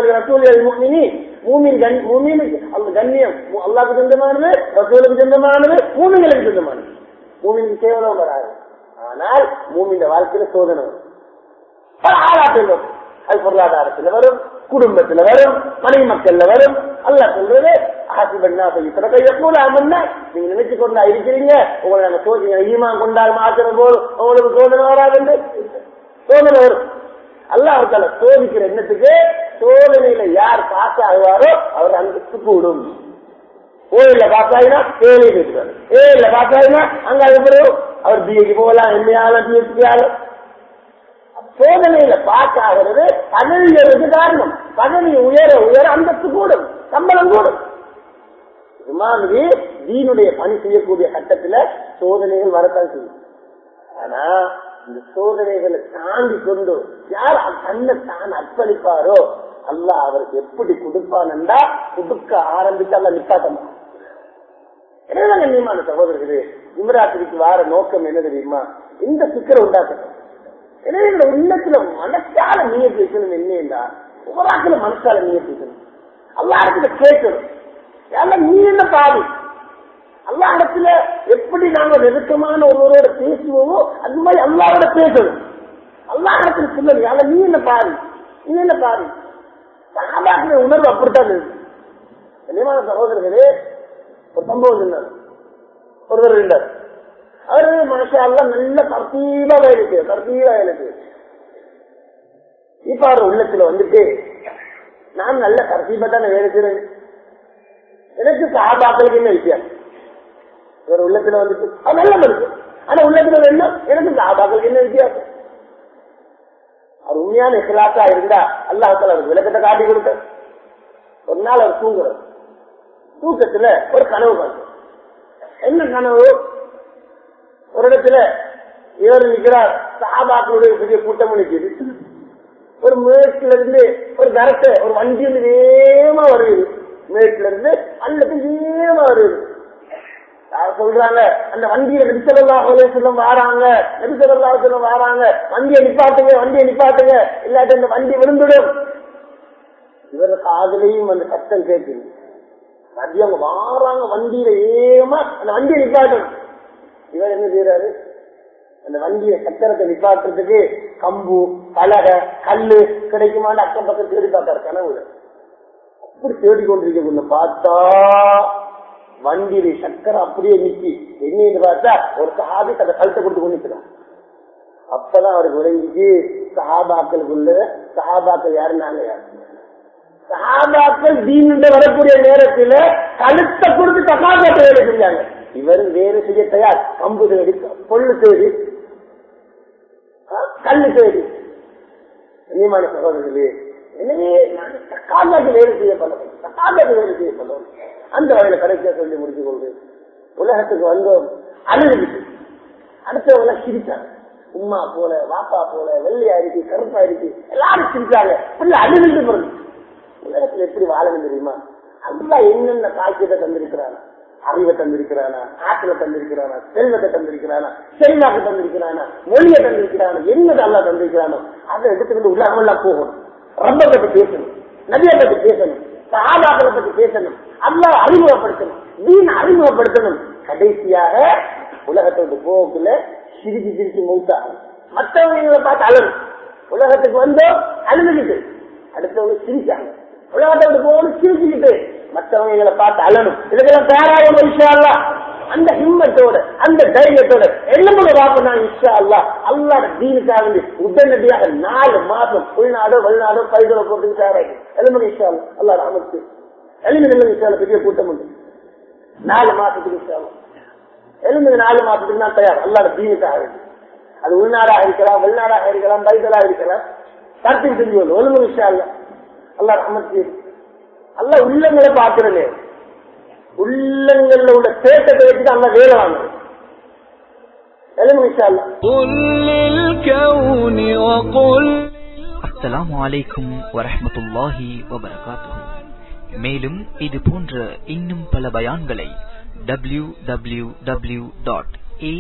S1: கண்ணியம் அல்லாவுக்கு சொந்தமானது ரசூலுக்கு சொந்தமானது மூமிங்களுக்கு சொந்தமானது மூமிக்கு கேவலம் வராது ஆனால் மூமிஇந்த வாழ்க்கையில சோதனை வரும் பல ஆளாட்டில் வரும் அது பொருளாதாரத்துல வரும் குடும்பத்துல வரும் மனைவி மக்கள்ல வரும் அல்ல சொல்றது நீங்க நினைச்சு கொண்டா இருக்கிறீங்க உங்களை நாங்க சோதனை ஈமா கொண்டால் மாத்திரம் போது உங்களுக்கு சோதனை வராது சோதனை வரும் அல்லாஹால சோதிக்கிற எண்ணத்துக்கு சோதனையில யார் பாஸ் ஆகுவாரோ அவர் அந்தஸ்து கூடும் ஓயில பாஸ் ஆகினா ஏழை பேசுவார் ஏழில் பாஸ் ஆகினா அங்க அதுக்கு அவர் பிஏக்கு போகலாம் எம்ஏஆலும் பிஎஸ்சி ஆகும் சோதனையில பாஸ் ஆகிறது பதவி ஏறுறது காரணம் பதவி உயர உயர அந்தஸ்து கூடும் சம்பளம் கூடும் மாதிரி தீனுடைய பணி செய்யக்கூடிய கட்டத்துல சோதனைகள் வரத்தான் செய்யும் ஆனா இந்த சோதனைகளை தாண்டி கொண்டு யார் தன்னை தான் அர்ப்பணிப்பாரோ அல்லாஹ் அவருக்கு எப்படி கொடுப்பான்டா கொடுக்க ஆரம்பித்தால நிப்பாட்டமா எனவே கண்ணியமான சகோதரர்களே இமராத்திரிக்கு வார நோக்கம் என்ன தெரியுமா இந்த சிக்கலை உண்டாக்கணும் எனவே இந்த உள்ளத்துல மனசால நீய பேசணும் என்னன்னா உமராக்கில மனசால நீய பேசணும் அல்லாடத்துல கேட்கணும் எல்லாம் நீ என்ன பாவி அல்லா இடத்துல எப்படி நாங்க நெருக்கமான ஒருவரோட பேசுவோமோ அந்த மாதிரி அல்லாவோட பேசணும் அல்லா இடத்துல சொல்லணும் யார நீ என்ன பாவி நீ என்ன பாவி சாதாரண உணர்வு அப்படித்தான் இருக்கு கண்ணியமான சகோதரர்களே ஒரு சம்பவம் சொன்னார் ஒருவர் இருந்தார் அவரு மனுஷா நல்ல தர்த்தீபா வேலை செய்ய தர்த்தீபா வேலை செய்ய இப்ப அவர் உள்ளத்துல வந்துட்டு நான் நல்ல தர்த்தீபா தானே வேலை செய்யறேன் எனக்கு சாபாக்களுக்கு என்ன வித்தியாசம் இவர் உள்ளத்துல வந்துட்டு அது நல்ல மனுஷன் ஆனா உள்ளத்துல என்ன எனக்கு சாபாக்களுக்கு என்ன வித்தியாசம் அவர் உண்மையான இஸ்லாத்தா இருந்தா அல்லாஹால அவருக்கு விளக்கத்தை காட்டி கொடுத்த ஒரு நாள் அவர் தூங்குறார் தூக்கத்துல ஒரு கனவு காணும் என்ன கனவு ஒரு இடத்துல இவர் நிற்கிறார் சாபாக்களுடைய பெரிய கூட்டம் நிற்கிறது ஒரு மேற்குல இருந்து ஒரு கரத்தை ஒரு வண்டி வந்து வேகமா வருது மேற்குல இருந்து அல்லது வேகமா வருது சொல்றாங்க அந்த வண்டியில நெரிசலா சொல்லம் வாராங்க நெரிசலா சொல்லம் வாராங்க வண்டியை நிப்பாட்டுங்க வண்டியை நிப்பாட்டுங்க இல்லாட்டி அந்த வண்டி விழுந்துடும் இவர் காதலையும் அந்த சத்தம் கேட்குது மதியம் வாராங்க வண்டியில ஏமா அந்த வண்டியை நிப்பாட்டணும் இவர் என்ன செய்யறாரு அந்த வண்டியை சக்கரத்தை நிப்பாட்டுறதுக்கு கம்பு பலகை கல்லு கிடைக்குமான்னு அக்கம் பக்கம் தேடி பார்த்தாரு கனவுல அப்படி தேடிக்கொண்டிருக்க பார்த்தா வண்டியில சக்கரம் அப்படியே நிக்கி என்னன்னு பார்த்தா ஒரு சஹாபி தன்னை கழுத்தை கொடுத்து கொண்டு அப்பதான் அவருக்கு விளங்கிச்சு சஹாபாக்களுக்குள்ள சஹாபாக்கள் யாரு நாங்க யாரு சஹாபாக்கள் தீனுண்ட வரக்கூடிய நேரத்துல கழுத்தை கொடுத்து தகாபாட்ட வேலை செஞ்சாங்க இவர் வேறு செய்ய தயார் கம்பு தேடி பொண்ணு தேடி கல்லு தேடி கண்ணியமான சகோதரர்களே எனவே தக்காந்தாக்கு வேலை செய்யப்படணும் தக்காந்தாக்கு வேலை செய்யப்படணும் அந்த வகையில கடைசியா சொல்லி முடிச்சு கொள்றேன் உலகத்துக்கு வந்தோம் அழுதுகிட்டு அடுத்தவங்க சிரிச்சாங்க உமா போல வாப்பா போல வெள்ளையா இருக்கு கருப்பா இருக்கு எல்லாரும் சிரிச்சாங்க பிள்ளை அழுதுகிட்டு பிறகு உலகத்துல எப்படி வாழணும் தெரியுமா அல்லா என்னென்ன காய்ச்சத்தை தந்திருக்கிறானா அறிவை தந்திருக்கிறானா ஆற்றல தந்திருக்கிறானா செல்வத்தை தந்திருக்கிறானா செல்வாக்கு தந்திருக்கிறானா மொழியை தந்திருக்கிறானா என்னது அல்லா தந்திருக்கிறானோ அதை எடுத்துக்கிட்டு உலகமெல்லாம் போகணும் ரொம்ப பத்தி பேசணும் நதியை பத்தி பேசணும் சாதாக்களை பத்தி பேசணும் அல்லா அறிமுகப்படுத்தணும் வீண் அறிமுகப்படுத்தணும் கடைசியாக உலகத்தை விட்டு போக்குல சிரிச்சு சிரிச்சு மூத்தாகும் மற்றவங்களை பார்த்து அழகும் உலகத்துக்கு வந்தோம் அழுதுகிட்டு அடுத்தவங்க சிரிச்சாங்க உலகத்தை விட்டு போகணும் சிரிச்சுக்கிட்டு மற்றவங்களை பார்த்து அழணும் இதுக்கெல்லாம் தயாராக விஷயம் அந்த ஹிம்மத்தோட அந்த தைரியத்தோட எல்லாமே பார்க்கணும் இஷா அல்லா அல்லாட தீனுக்காக உடனடியாக நாலு மாசம் உள்நாடோ வெளிநாடோ பைதல போறதுக்கு தயாராகி எல்லாமே இஷா அல்லா அல்லா ராமத்து எலும்பு நல்ல விஷயம் பெரிய கூட்டம் உண்டு நாலு மாசத்துக்கு விஷயம் எலும்பு நாலு மாசத்துக்கு நான் தயார் அல்லாட தீனுக்காக அது உள்நாடாக இருக்கலாம் வெளிநாடாக இருக்கலாம் பைதலாக இருக்கலாம் கருத்தில் செஞ்சு கொள்ளும் எலும்பு விஷயம் அல்ல அல்லா ராமத்து அல்ல உள்ளங்களை பாக்குறேன் உள்ளங்கள்ல உள்ள தேட்டத்தை வச்சுட்டு அங்க வேலை வாங்குறது
S2: அஸ்ஸலாமு அலைக்கும் வரஹ்மத்துல்லாஹி வபரகாத்துஹு மேலும் இது போன்ற இன்னும் பல பயான்களை W W W dot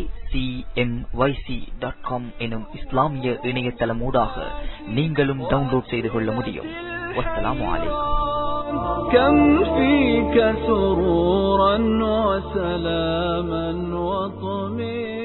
S2: acmyc.com எனும் இஸ்லாமிய இணையதளமூடாக நீங்களும் டவுன்லோட் செய்து கொள்ள முடியும் வஸ்ஸலாமு அலைக்கும்
S3: كم فيك سرورا وسلاما وطمئنا